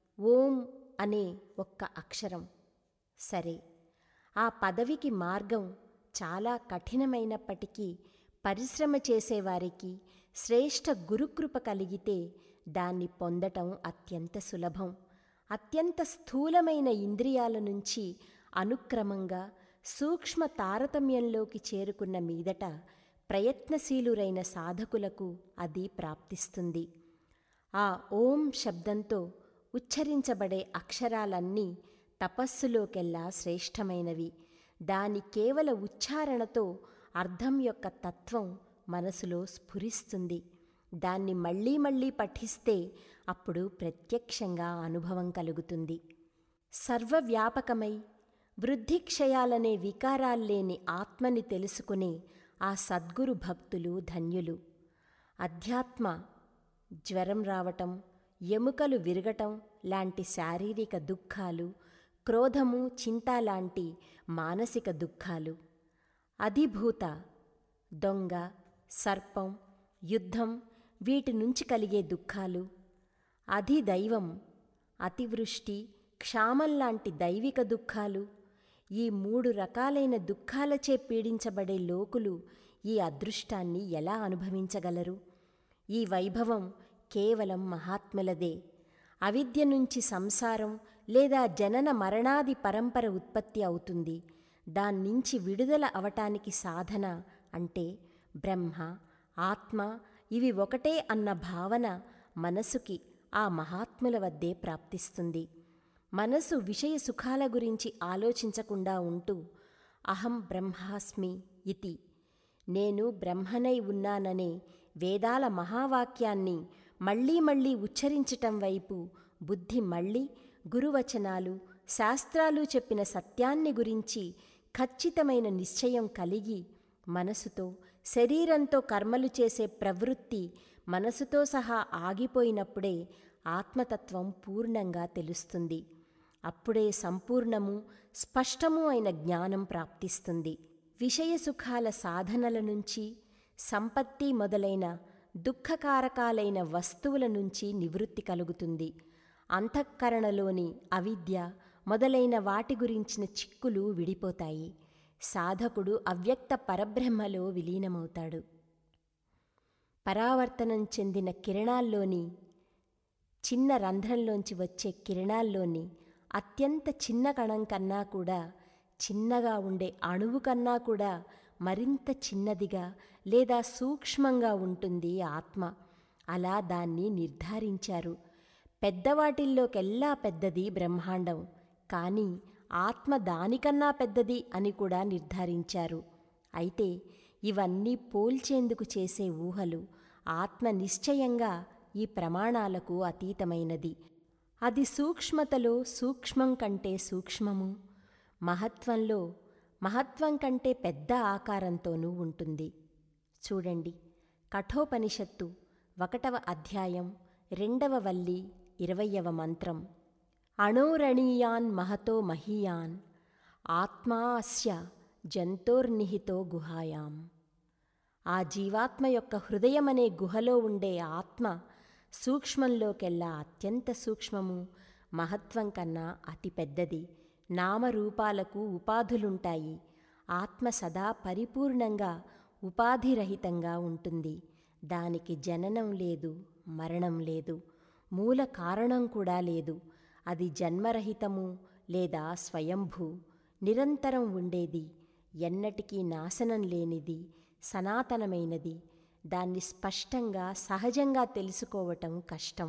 ఓం అనే ఒక్క అక్షరం సరే ఆ పదవికి మార్గం చాలా కఠినమైనప్పటికీ పరిశ్రమ చేసేవారికి శ్రేష్ఠ గురుకృప కలిగితే దాన్ని పొందటం అత్యంత సులభం అత్యంత స్థూలమైన ఇంద్రియాల నుంచి అనుక్రమంగా సూక్ష్మ తారతమ్యంలోకి చేరుకున్న మీదట ప్రయత్నశీలురైన సాధకులకు అది ప్రాప్తిస్తుంది ఆ ఓం శబ్దంతో ఉచ్చరించబడే అక్షరాలన్నీ తపస్సులోకెల్లా శ్రేష్టమైనవి దాని కేవల ఉచ్చారణతో అర్థం యొక్క తత్వం మనసులో స్ఫురిస్తుంది దాన్ని మళ్ళీ మళ్ళీ పఠిస్తే అప్పుడు ప్రత్యక్షంగా అనుభవం కలుగుతుంది సర్వవ్యాపకమై వృద్ధిక్షయాలనే వికారాల్లేని ఆత్మని తెలుసుకునే ఆ సద్గురు భక్తులు ధన్యులు అధ్యాత్మ జ్వరం రావటం ఎముకలు విరగటం లాంటి శారీరక దుఃఖాలు క్రోధము చింత లాంటి మానసిక దుఃఖాలు అధిభూత దొంగ సర్పం యుద్ధం వీటి నుంచి కలిగే దుఃఖాలు అధిదైవం అతివృష్టి క్షామం దైవిక దుఃఖాలు ఈ మూడు రకాలైన దుఃఖాలచే పీడించబడే లోకులు ఈ అదృష్టాన్ని ఎలా అనుభవించగలరు ఈ వైభవం కేవలం మహాత్ములదే అవిద్య నుంచి సంసారం లేదా జనన మరణాది పరంపర ఉత్పత్తి అవుతుంది దాన్నించి విడుదల అవటానికి సాధన అంటే బ్రహ్మ ఆత్మ ఇవి ఒకటే అన్న భావన మనసుకి ఆ మహాత్ముల వద్దే ప్రాప్తిస్తుంది మనసు విషయ సుఖాల గురించి ఆలోచించకుండా ఉంటూ అహం బ్రహ్మాస్మి ఇతి నేను బ్రహ్మనై ఉన్నాననే వేదాల మహావాక్యాన్ని మళ్ళీ మళ్ళీ ఉచ్చరించటం వైపు బుద్ధి మళ్ళీ గురువచనాలు శాస్త్రాలు చెప్పిన సత్యాన్ని గురించి ఖచ్చితమైన నిశ్చయం కలిగి మనసుతో శరీరంతో కర్మలు చేసే ప్రవృత్తి మనసుతో సహా ఆగిపోయినప్పుడే ఆత్మతత్వం పూర్ణంగా తెలుస్తుంది అప్పుడే సంపూర్ణము స్పష్టము అయిన జ్ఞానం ప్రాప్తిస్తుంది విషయ సుఖాల సాధనల నుంచి సంపత్తి మొదలైన దుఃఖకారకాలైన వస్తువుల నుంచి నివృత్తి కలుగుతుంది అంతఃకరణలోని అవిద్య మొదలైన వాటి గురించిన చిక్కులు విడిపోతాయి సాధకుడు అవ్యక్త పరబ్రహ్మలో విలీనమవుతాడు పరావర్తనం చెందిన కిరణాల్లోని చిన్న రంధ్రంలోంచి వచ్చే కిరణాల్లోని అత్యంత చిన్న కణం కన్నా కూడా చిన్నగా ఉండే అణువు కన్నా కూడా మరింత చిన్నదిగా లేదా సూక్ష్మంగా ఉంటుంది ఆత్మ అలా దాన్ని నిర్ధారించారు పెద్దవాటిల్లోకెల్లా పెద్దది బ్రహ్మాండం కానీ ఆత్మ దానికన్నా పెద్దది అని కూడా నిర్ధారించారు అయితే ఇవన్నీ పోల్చేందుకు చేసే ఊహలు ఆత్మ నిశ్చయంగా ఈ ప్రమాణాలకు అతీతమైనది అది సూక్ష్మతలో సూక్ష్మం కంటే సూక్ష్మము మహత్వంలో మహత్వం కంటే పెద్ద ఆకారంతోనూ ఉంటుంది చూడండి కఠోపనిషత్తు ఒకటవ అధ్యాయం రెండవ వల్లి ఇరవయవ మంత్రం అణోరణీయాన్ మహతో మహీయాన్ ఆత్మా అస్య జంతోర్నిహితో గుహాయాం ఆ జీవాత్మ యొక్క హృదయమనే గుహలో ఉండే ఆత్మ సూక్ష్మంలోకెల్లా అత్యంత సూక్ష్మము మహత్వం కన్నా అతి పెద్దది నామరూపాలకు ఉపాధులుంటాయి ఆత్మ సదా పరిపూర్ణంగా ఉపాధిరహితంగా ఉంటుంది దానికి జననం లేదు మరణం లేదు మూల కారణం కూడా లేదు అది జన్మరహితము లేదా స్వయంభూ నిరంతరం ఉండేది ఎన్నటికీ నాశనం లేనిది సనాతనమైనది దాన్ని స్పష్టంగా సహజంగా తెలుసుకోవటం కష్టం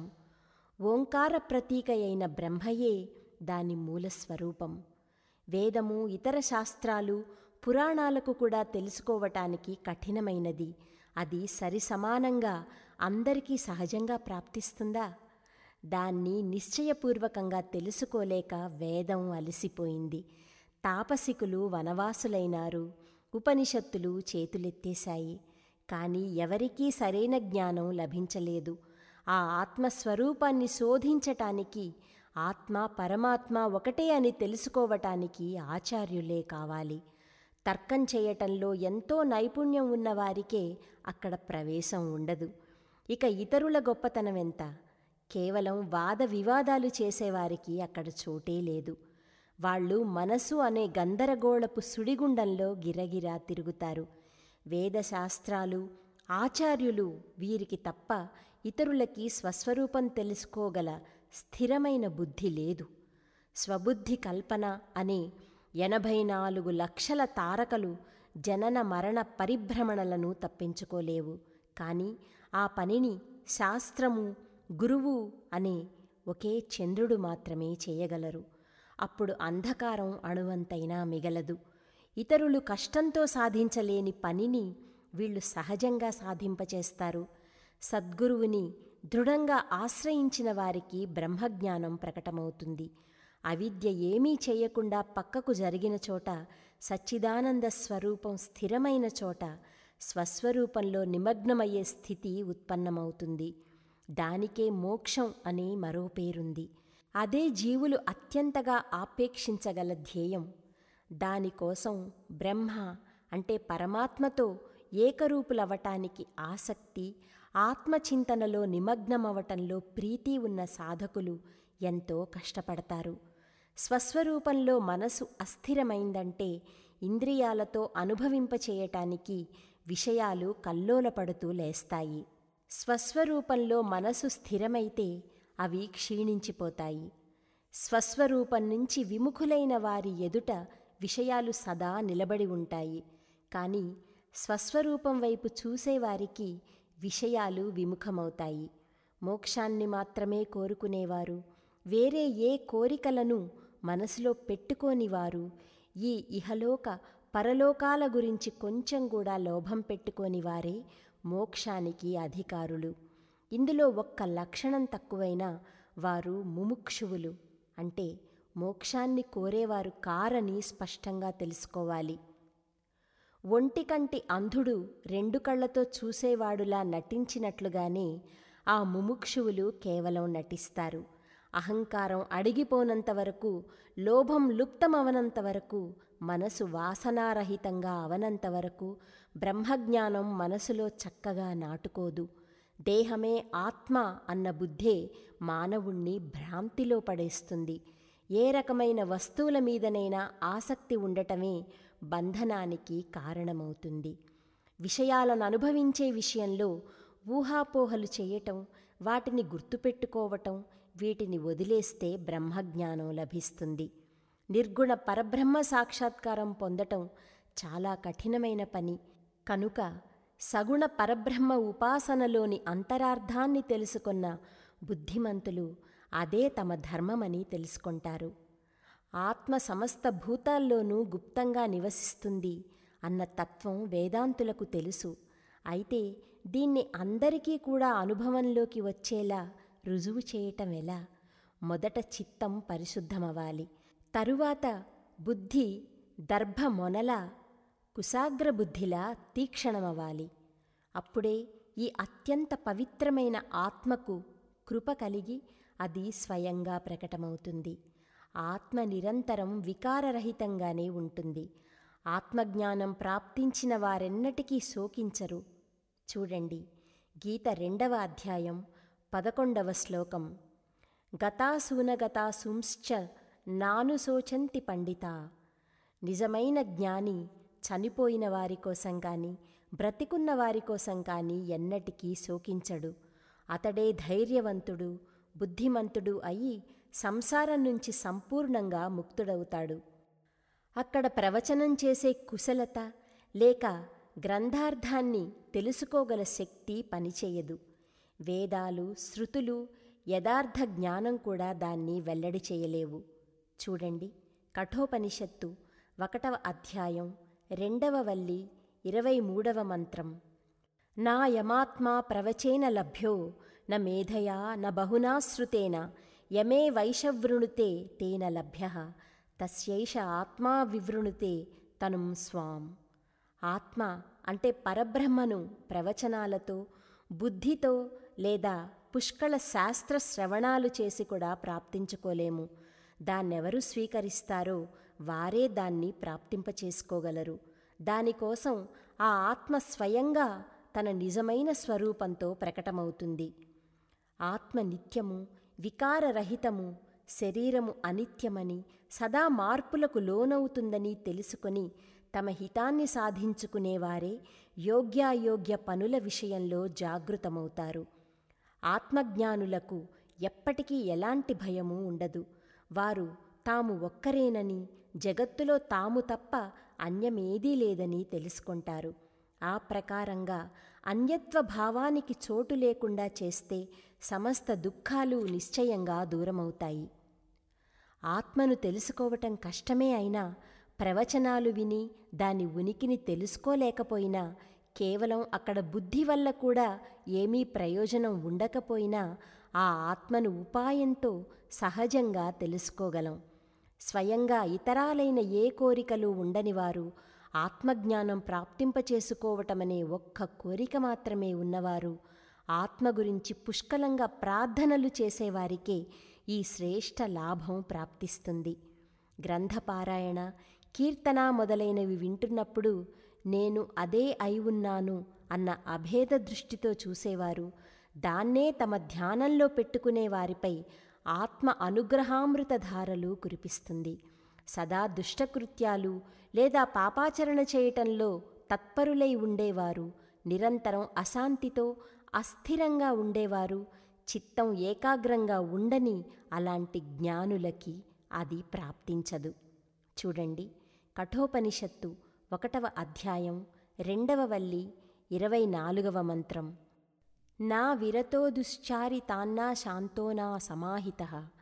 ఓంకార ప్రతీక అయిన బ్రహ్మయే దాని మూల స్వరూపం వేదము ఇతర శాస్త్రాలు పురాణాలకు కూడా తెలుసుకోవటానికి కఠినమైనది అది సరిసమానంగా అందరికీ సహజంగా ప్రాప్తిస్తుందా దాన్ని నిశ్చయపూర్వకంగా తెలుసుకోలేక వేదం అలసిపోయింది తాపసికులు వనవాసులైనారు ఉపనిషత్తులు చేతులెత్తేశాయి కానీ ఎవరికీ సరైన జ్ఞానం లభించలేదు ఆ ఆత్మస్వరూపాన్ని శోధించటానికి ఆత్మ పరమాత్మ ఒకటే అని తెలుసుకోవటానికి ఆచార్యులే కావాలి తర్కం చేయటంలో ఎంతో నైపుణ్యం ఉన్నవారికే అక్కడ ప్రవేశం ఉండదు ఇక ఇతరుల గొప్పతనం ఎంత కేవలం వాద వివాదాలు చేసేవారికి అక్కడ చోటే లేదు వాళ్ళు మనసు అనే గందరగోళపు సుడిగుండంలో గిరగిరా తిరుగుతారు వేదశాస్త్రాలు ఆచార్యులు వీరికి తప్ప ఇతరులకి స్వస్వరూపం తెలుసుకోగల స్థిరమైన బుద్ధి లేదు స్వబుద్ధి కల్పన అనే ఎనభై నాలుగు లక్షల తారకలు జనన మరణ పరిభ్రమణలను తప్పించుకోలేవు కానీ ఆ పనిని శాస్త్రము గురువు అనే ఒకే చంద్రుడు మాత్రమే చేయగలరు అప్పుడు అంధకారం అణువంతైనా మిగలదు ఇతరులు కష్టంతో సాధించలేని పనిని వీళ్ళు సహజంగా సాధింపచేస్తారు సద్గురువుని దృఢంగా ఆశ్రయించిన వారికి బ్రహ్మజ్ఞానం ప్రకటమవుతుంది అవిద్య ఏమీ చేయకుండా పక్కకు జరిగిన చోట సచ్చిదానంద స్వరూపం స్థిరమైన చోట స్వస్వరూపంలో నిమగ్నమయ్యే స్థితి ఉత్పన్నమవుతుంది దానికే మోక్షం అనే మరో పేరుంది అదే జీవులు అత్యంతగా ఆపేక్షించగల ధ్యేయం దానికోసం బ్రహ్మ అంటే పరమాత్మతో ఏకరూపులవటానికి ఆసక్తి ఆత్మచింతనలో నిమగ్నమవటంలో ప్రీతి ఉన్న సాధకులు ఎంతో కష్టపడతారు స్వస్వరూపంలో మనసు అస్థిరమైందంటే ఇంద్రియాలతో అనుభవింపచేయటానికి విషయాలు కల్లోలపడుతూ లేస్తాయి స్వస్వరూపంలో మనసు స్థిరమైతే అవి క్షీణించిపోతాయి స్వస్వరూపం నుంచి విముఖులైన వారి ఎదుట విషయాలు సదా నిలబడి ఉంటాయి కానీ స్వస్వరూపం వైపు చూసేవారికి విషయాలు విముఖమవుతాయి మోక్షాన్ని మాత్రమే కోరుకునేవారు వేరే ఏ కోరికలను మనసులో పెట్టుకోనివారు ఈ ఇహలోక పరలోకాల గురించి కొంచెం కూడా లోభం పెట్టుకోని వారే మోక్షానికి అధికారులు ఇందులో ఒక్క లక్షణం తక్కువైనా వారు ముముక్షువులు అంటే మోక్షాన్ని కోరేవారు కారని స్పష్టంగా తెలుసుకోవాలి ఒంటికంటి అంధుడు రెండు కళ్ళతో చూసేవాడులా నటించినట్లుగానే ఆ ముముక్షువులు కేవలం నటిస్తారు అహంకారం అడిగిపోనంత వరకు లోభం లుప్తమవనంత వరకు మనసు వాసనారహితంగా అవనంత వరకు బ్రహ్మజ్ఞానం మనసులో చక్కగా నాటుకోదు దేహమే ఆత్మ అన్న బుద్ధే మానవుణ్ణి భ్రాంతిలో పడేస్తుంది ఏ రకమైన వస్తువుల మీదనైనా ఆసక్తి ఉండటమే బంధనానికి కారణమవుతుంది విషయాలను అనుభవించే విషయంలో ఊహాపోహలు చేయటం వాటిని గుర్తుపెట్టుకోవటం వీటిని వదిలేస్తే బ్రహ్మజ్ఞానం లభిస్తుంది నిర్గుణ పరబ్రహ్మ సాక్షాత్కారం పొందటం చాలా కఠినమైన పని కనుక సగుణ పరబ్రహ్మ ఉపాసనలోని అంతరార్థాన్ని తెలుసుకున్న బుద్ధిమంతులు అదే తమ ధర్మమని తెలుసుకుంటారు ఆత్మ సమస్త భూతాల్లోనూ గుప్తంగా నివసిస్తుంది అన్న తత్వం వేదాంతులకు తెలుసు అయితే దీన్ని అందరికీ కూడా అనుభవంలోకి వచ్చేలా రుజువు చేయటం ఎలా మొదట చిత్తం పరిశుద్ధమవ్వాలి తరువాత బుద్ధి దర్భ మొనల కుశాగ్ర బుద్ధిలా తీక్షణమవ్వాలి అప్పుడే ఈ అత్యంత పవిత్రమైన ఆత్మకు కృప కలిగి అది స్వయంగా ప్రకటమవుతుంది ఆత్మ నిరంతరం వికారరహితంగానే ఉంటుంది ఆత్మజ్ఞానం ప్రాప్తించిన వారెన్నటికీ శోకించరు చూడండి గీత రెండవ అధ్యాయం పదకొండవ శ్లోకం గతాసూనగతాసూంశ్చ నాను శోచంతి పండిత నిజమైన జ్ఞాని చనిపోయిన వారి కోసం కానీ బ్రతికున్న వారి కోసం కానీ ఎన్నటికీ శోకించడు అతడే ధైర్యవంతుడు బుద్ధిమంతుడు అయి సంసారం నుంచి సంపూర్ణంగా ముక్తుడవుతాడు అక్కడ ప్రవచనం చేసే కుశలత లేక గ్రంథార్థాన్ని తెలుసుకోగల శక్తి పనిచేయదు వేదాలు శృతులు యథార్థ జ్ఞానం కూడా దాన్ని వెల్లడి చేయలేవు చూడండి కఠోపనిషత్తు ఒకటవ అధ్యాయం రెండవ వల్లి ఇరవై మూడవ మంత్రం నా యమాత్మా ప్రవచేన లభ్యో న మేధయా న బహునా శ్రుతేన యమే వైషవృణుతే తేన లభ్య తస్యైష ఆత్మా వివృణుతే తనుం స్వాం ఆత్మ అంటే పరబ్రహ్మను ప్రవచనాలతో బుద్ధితో లేదా పుష్కళ శాస్త్ర శ్రవణాలు చేసి కూడా ప్రాప్తించుకోలేము దాన్నెవరు స్వీకరిస్తారో వారే దాన్ని ప్రాప్తింపచేసుకోగలరు దానికోసం ఆ ఆత్మ స్వయంగా తన నిజమైన స్వరూపంతో ప్రకటమవుతుంది ఆత్మ నిత్యము వికారరహితము శరీరము అనిత్యమని సదా మార్పులకు లోనవుతుందని తెలుసుకొని తమ హితాన్ని సాధించుకునేవారే యోగ్యాయోగ్య పనుల విషయంలో జాగృతమవుతారు ఆత్మజ్ఞానులకు ఎప్పటికీ ఎలాంటి భయము ఉండదు వారు తాము ఒక్కరేనని జగత్తులో తాము తప్ప అన్యమేదీ లేదని తెలుసుకుంటారు ఆ ప్రకారంగా అన్యత్వ భావానికి చోటు లేకుండా చేస్తే సమస్త దుఃఖాలు నిశ్చయంగా దూరమవుతాయి ఆత్మను తెలుసుకోవటం కష్టమే అయినా ప్రవచనాలు విని దాని ఉనికిని తెలుసుకోలేకపోయినా కేవలం అక్కడ బుద్ధి వల్ల కూడా ఏమీ ప్రయోజనం ఉండకపోయినా ఆ ఆత్మను ఉపాయంతో సహజంగా తెలుసుకోగలం స్వయంగా ఇతరాలైన ఏ కోరికలు ఉండనివారు ఆత్మజ్ఞానం ప్రాప్తింపచేసుకోవటమనే ఒక్క కోరిక మాత్రమే ఉన్నవారు ఆత్మ గురించి పుష్కలంగా ప్రార్థనలు చేసేవారికే ఈ శ్రేష్ఠ లాభం ప్రాప్తిస్తుంది గ్రంథపారాయణ కీర్తన మొదలైనవి వింటున్నప్పుడు నేను అదే అయి ఉన్నాను అన్న అభేద దృష్టితో చూసేవారు దాన్నే తమ ధ్యానంలో పెట్టుకునే వారిపై ఆత్మ అనుగ్రహామృత ధారలు కురిపిస్తుంది సదా దుష్టకృత్యాలు లేదా పాపాచరణ చేయటంలో తత్పరులై ఉండేవారు నిరంతరం అశాంతితో అస్థిరంగా ఉండేవారు చిత్తం ఏకాగ్రంగా ఉండని అలాంటి జ్ఞానులకి అది ప్రాప్తించదు చూడండి కఠోపనిషత్తు ఒకటవ అధ్యాయం రెండవ వల్లి ఇరవై నాలుగవ మంత్రం నా విరతో దుశ్చారితాన్నా శాంతోనా సమాహిత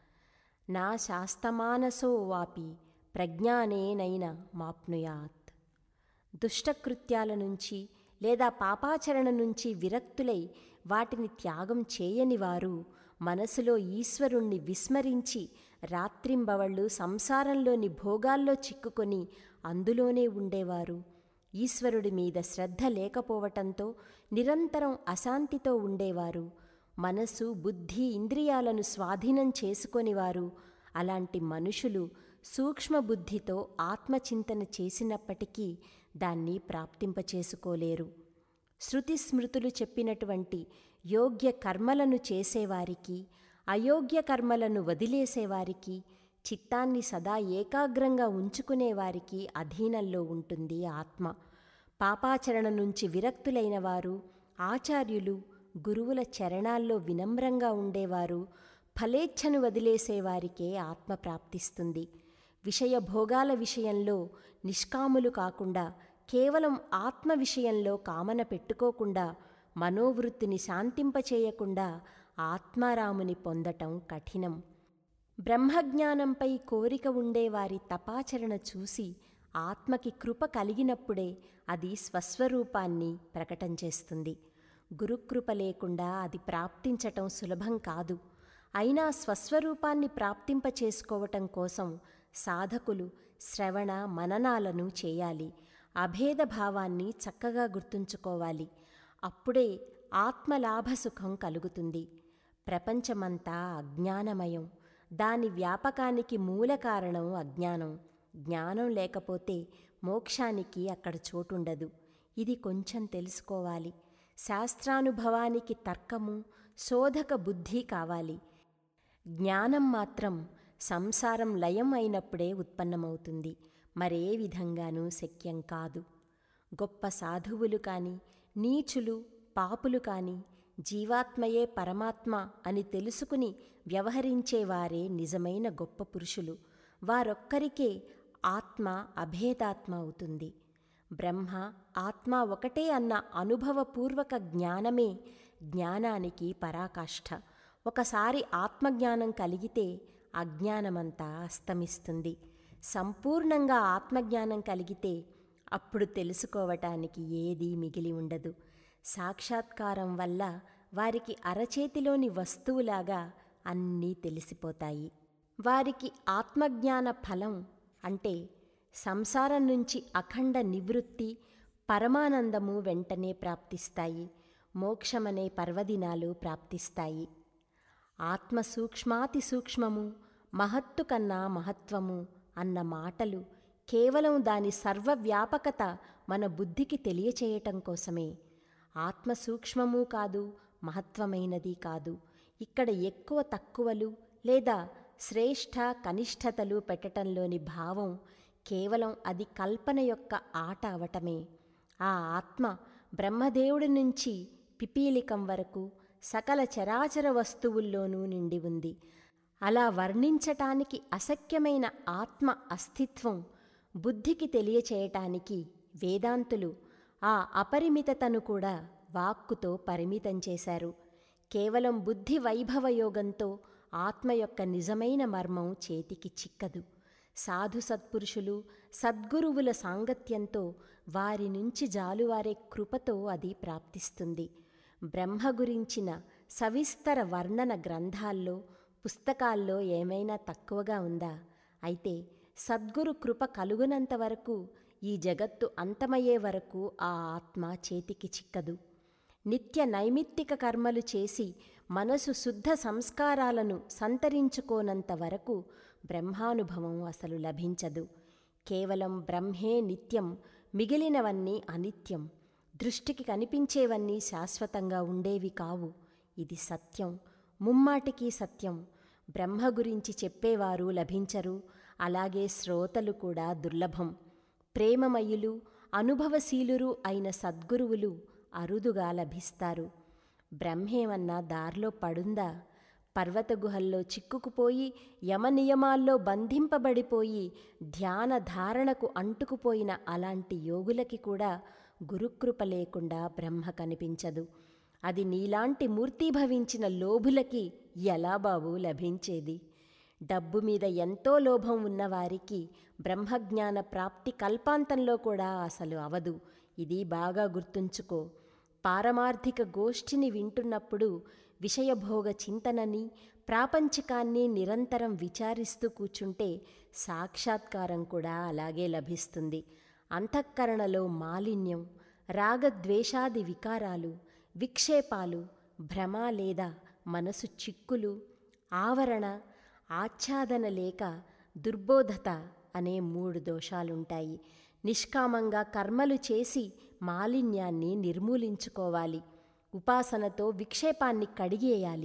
నా శాస్తమానసో వాపి ప్రజ్ఞానేనైన మాప్నుయాత్ దుష్టకృత్యాల నుంచి లేదా పాపాచరణ నుంచి విరక్తులై వాటిని త్యాగం చేయని వారు మనసులో ఈశ్వరుణ్ణి విస్మరించి రాత్రింబవళ్ళు సంసారంలోని భోగాల్లో చిక్కుకొని అందులోనే ఉండేవారు ఈశ్వరుడి మీద శ్రద్ధ లేకపోవటంతో నిరంతరం అశాంతితో ఉండేవారు మనసు బుద్ధి ఇంద్రియాలను స్వాధీనం చేసుకొనివారు అలాంటి మనుషులు సూక్ష్మ బుద్ధితో ఆత్మచింతన చేసినప్పటికీ దాన్ని ప్రాప్తింపచేసుకోలేరు శృతి స్మృతులు చెప్పినటువంటి యోగ్య కర్మలను చేసేవారికి అయోగ్య కర్మలను వదిలేసేవారికి చిత్తాన్ని సదా ఏకాగ్రంగా ఉంచుకునేవారికి అధీనంలో ఉంటుంది ఆత్మ పాపాచరణ నుంచి విరక్తులైన వారు ఆచార్యులు గురువుల చరణాల్లో వినమ్రంగా ఉండేవారు ఫలేచ్ఛను వదిలేసేవారికే ఆత్మ ప్రాప్తిస్తుంది విషయ భోగాల విషయంలో నిష్కాములు కాకుండా కేవలం ఆత్మ విషయంలో కామన పెట్టుకోకుండా మనోవృత్తిని శాంతింపచేయకుండా ఆత్మారాముని పొందటం కఠినం బ్రహ్మజ్ఞానంపై కోరిక ఉండేవారి తపాచరణ చూసి ఆత్మకి కృప కలిగినప్పుడే అది స్వస్వరూపాన్ని ప్రకటన చేస్తుంది గురుకృప లేకుండా అది ప్రాప్తించటం సులభం కాదు అయినా స్వస్వరూపాన్ని ప్రాప్తింప చేసుకోవటం కోసం సాధకులు శ్రవణ మననాలను చేయాలి అభేద భావాన్ని చక్కగా గుర్తుంచుకోవాలి అప్పుడే ఆత్మలాభసుఖం కలుగుతుంది ప్రపంచమంతా అజ్ఞానమయం దాని వ్యాపకానికి మూల కారణం అజ్ఞానం జ్ఞానం లేకపోతే మోక్షానికి అక్కడ చోటుండదు ఇది కొంచెం తెలుసుకోవాలి శాస్త్రానుభవానికి తర్కము శోధక బుద్ధి కావాలి జ్ఞానం మాత్రం సంసారం లయం అయినప్పుడే ఉత్పన్నమవుతుంది మరే విధంగానూ శక్యం కాదు గొప్ప సాధువులు కాని నీచులు పాపులు కాని జీవాత్మయే పరమాత్మ అని తెలుసుకుని వ్యవహరించేవారే నిజమైన గొప్ప పురుషులు వారొక్కరికే ఆత్మ అభేదాత్మ అవుతుంది బ్రహ్మ ఆత్మ ఒకటే అన్న అనుభవపూర్వక జ్ఞానమే జ్ఞానానికి పరాకాష్ఠ ఒకసారి ఆత్మజ్ఞానం కలిగితే అజ్ఞానమంతా అస్తమిస్తుంది సంపూర్ణంగా ఆత్మజ్ఞానం కలిగితే అప్పుడు తెలుసుకోవటానికి ఏదీ మిగిలి ఉండదు సాక్షాత్కారం వల్ల వారికి అరచేతిలోని వస్తువులాగా అన్నీ తెలిసిపోతాయి వారికి ఆత్మజ్ఞాన ఫలం అంటే సంసారం నుంచి అఖండ నివృత్తి పరమానందము వెంటనే ప్రాప్తిస్తాయి మోక్షమనే పర్వదినాలు ప్రాప్తిస్తాయి ఆత్మ సూక్ష్మాతి సూక్ష్మము మహత్తు కన్నా మహత్వము అన్న మాటలు కేవలం దాని సర్వవ్యాపకత మన బుద్ధికి తెలియచేయటం కోసమే ఆత్మ సూక్ష్మము కాదు మహత్వమైనది కాదు ఇక్కడ ఎక్కువ తక్కువలు లేదా శ్రేష్ఠ కనిష్ఠతలు పెట్టటంలోని భావం కేవలం అది కల్పన యొక్క ఆట అవటమే ఆ ఆత్మ బ్రహ్మదేవుడి నుంచి పిపీలికం వరకు సకల చరాచర వస్తువుల్లోనూ నిండి ఉంది అలా వర్ణించటానికి అశక్యమైన ఆత్మ అస్తిత్వం బుద్ధికి తెలియచేయటానికి వేదాంతులు ఆ అపరిమితతను కూడా వాక్కుతో పరిమితం చేశారు కేవలం బుద్ధి వైభవ యోగంతో ఆత్మ యొక్క నిజమైన మర్మం చేతికి చిక్కదు సాధు సత్పురుషులు సద్గురువుల సాంగత్యంతో వారి నుంచి జాలువారే కృపతో అది ప్రాప్తిస్తుంది బ్రహ్మ గురించిన సవిస్తర వర్ణన గ్రంథాల్లో పుస్తకాల్లో ఏమైనా తక్కువగా ఉందా అయితే సద్గురు కృప కలుగునంత వరకు ఈ జగత్తు అంతమయ్యే వరకు ఆ ఆత్మ చేతికి చిక్కదు నిత్య నైమిత్తిక కర్మలు చేసి మనసు శుద్ధ సంస్కారాలను సంతరించుకోనంత వరకు బ్రహ్మానుభవం అసలు లభించదు కేవలం బ్రహ్మే నిత్యం మిగిలినవన్నీ అనిత్యం దృష్టికి కనిపించేవన్నీ శాశ్వతంగా ఉండేవి కావు ఇది సత్యం ముమ్మాటికి సత్యం బ్రహ్మ గురించి చెప్పేవారు లభించరు అలాగే శ్రోతలు కూడా దుర్లభం ప్రేమమయులు అనుభవశీలురు అయిన సద్గురువులు అరుదుగా లభిస్తారు బ్రహ్మేమన్నా దారిలో పడుందా పర్వత గుహల్లో చిక్కుకుపోయి యమనియమాల్లో బంధింపబడిపోయి ధ్యాన ధారణకు అంటుకుపోయిన అలాంటి యోగులకి కూడా గురుకృప లేకుండా బ్రహ్మ కనిపించదు అది నీలాంటి మూర్తీభవించిన లోభులకి ఎలా బాబు లభించేది డబ్బు మీద ఎంతో లోభం ఉన్నవారికి బ్రహ్మజ్ఞాన ప్రాప్తి కల్పాంతంలో కూడా అసలు అవదు ఇది బాగా గుర్తుంచుకో పారమార్థిక గోష్ఠిని వింటున్నప్పుడు విషయభోగ చింతనని ప్రాపంచికాన్ని నిరంతరం విచారిస్తూ కూర్చుంటే సాక్షాత్కారం కూడా అలాగే లభిస్తుంది అంతఃకరణలో మాలిన్యం రాగద్వేషాది వికారాలు విక్షేపాలు భ్రమ లేదా మనసు చిక్కులు ఆవరణ ఆచ్ఛాదన లేక దుర్బోధత అనే మూడు దోషాలుంటాయి నిష్కామంగా కర్మలు చేసి మాలిన్యాన్ని నిర్మూలించుకోవాలి ఉపాసనతో విక్షేపాన్ని కడిగేయాలి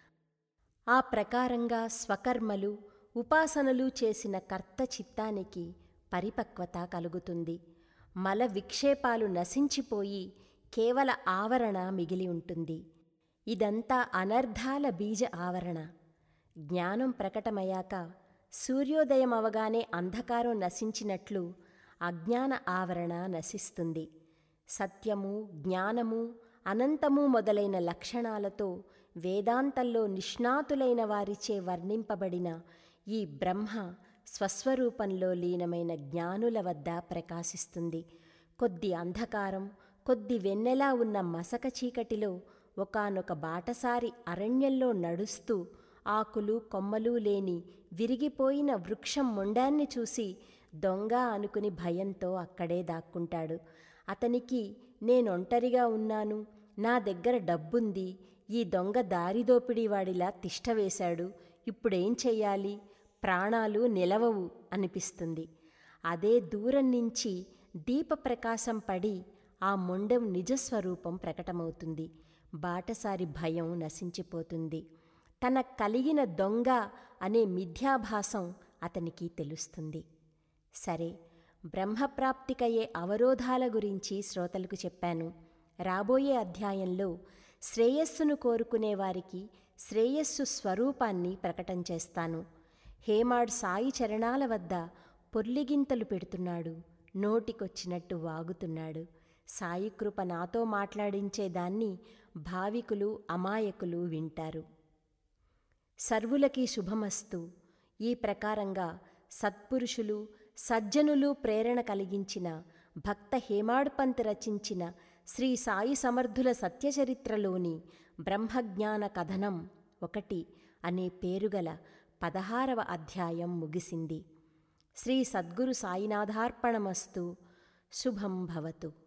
ఆ ప్రకారంగా స్వకర్మలు ఉపాసనలు చేసిన కర్త చిత్తానికి పరిపక్వత కలుగుతుంది మల విక్షేపాలు నశించిపోయి కేవల ఆవరణ మిగిలి ఉంటుంది ఇదంతా అనర్ధాల బీజ ఆవరణ జ్ఞానం ప్రకటమయ్యాక సూర్యోదయం అవగానే అంధకారం నశించినట్లు అజ్ఞాన ఆవరణ నశిస్తుంది సత్యము జ్ఞానము అనంతము మొదలైన లక్షణాలతో వేదాంతంలో నిష్ణాతులైన వారిచే వర్ణింపబడిన ఈ బ్రహ్మ స్వస్వరూపంలో లీనమైన జ్ఞానుల వద్ద ప్రకాశిస్తుంది కొద్ది అంధకారం కొద్ది వెన్నెలా ఉన్న మసక చీకటిలో ఒకానొక బాటసారి అరణ్యంలో నడుస్తూ ఆకులు కొమ్మలు లేని విరిగిపోయిన వృక్షం మొండాన్ని చూసి దొంగ అనుకుని భయంతో అక్కడే దాక్కుంటాడు అతనికి నేనొంటరిగా ఉన్నాను నా దగ్గర డబ్బుంది ఈ దొంగ దారిదోపిడీవాడిలా తిష్టవేశాడు ఇప్పుడేం చెయ్యాలి ప్రాణాలు నిలవవు అనిపిస్తుంది అదే దూరం నుంచి దీపప్రకాశం పడి ఆ మొండెం నిజస్వరూపం ప్రకటమవుతుంది బాటసారి భయం నశించిపోతుంది తన కలిగిన దొంగ అనే మిథ్యాభాసం అతనికి తెలుస్తుంది సరే బ్రహ్మప్రాప్తికయ్యే అవరోధాల గురించి శ్రోతలకు చెప్పాను రాబోయే అధ్యాయంలో శ్రేయస్సును కోరుకునే వారికి శ్రేయస్సు స్వరూపాన్ని ప్రకటన చేస్తాను హేమాడ్ సాయి చరణాల వద్ద పొర్లిగింతలు పెడుతున్నాడు నోటికొచ్చినట్టు వాగుతున్నాడు సాయి కృప నాతో మాట్లాడించేదాన్ని భావికులు అమాయకులు వింటారు సర్వులకి శుభమస్తు ఈ ప్రకారంగా సత్పురుషులు సజ్జనులు ప్రేరణ కలిగించిన భక్త హేమాడ్పంత్ రచించిన శ్రీ సాయి సమర్థుల సత్యచరిత్రలోని బ్రహ్మజ్ఞాన కథనం ఒకటి అనే పేరుగల పదహారవ అధ్యాయం ముగిసింది శ్రీ సద్గురు సాయినాథార్పణమస్తు శుభం భవతు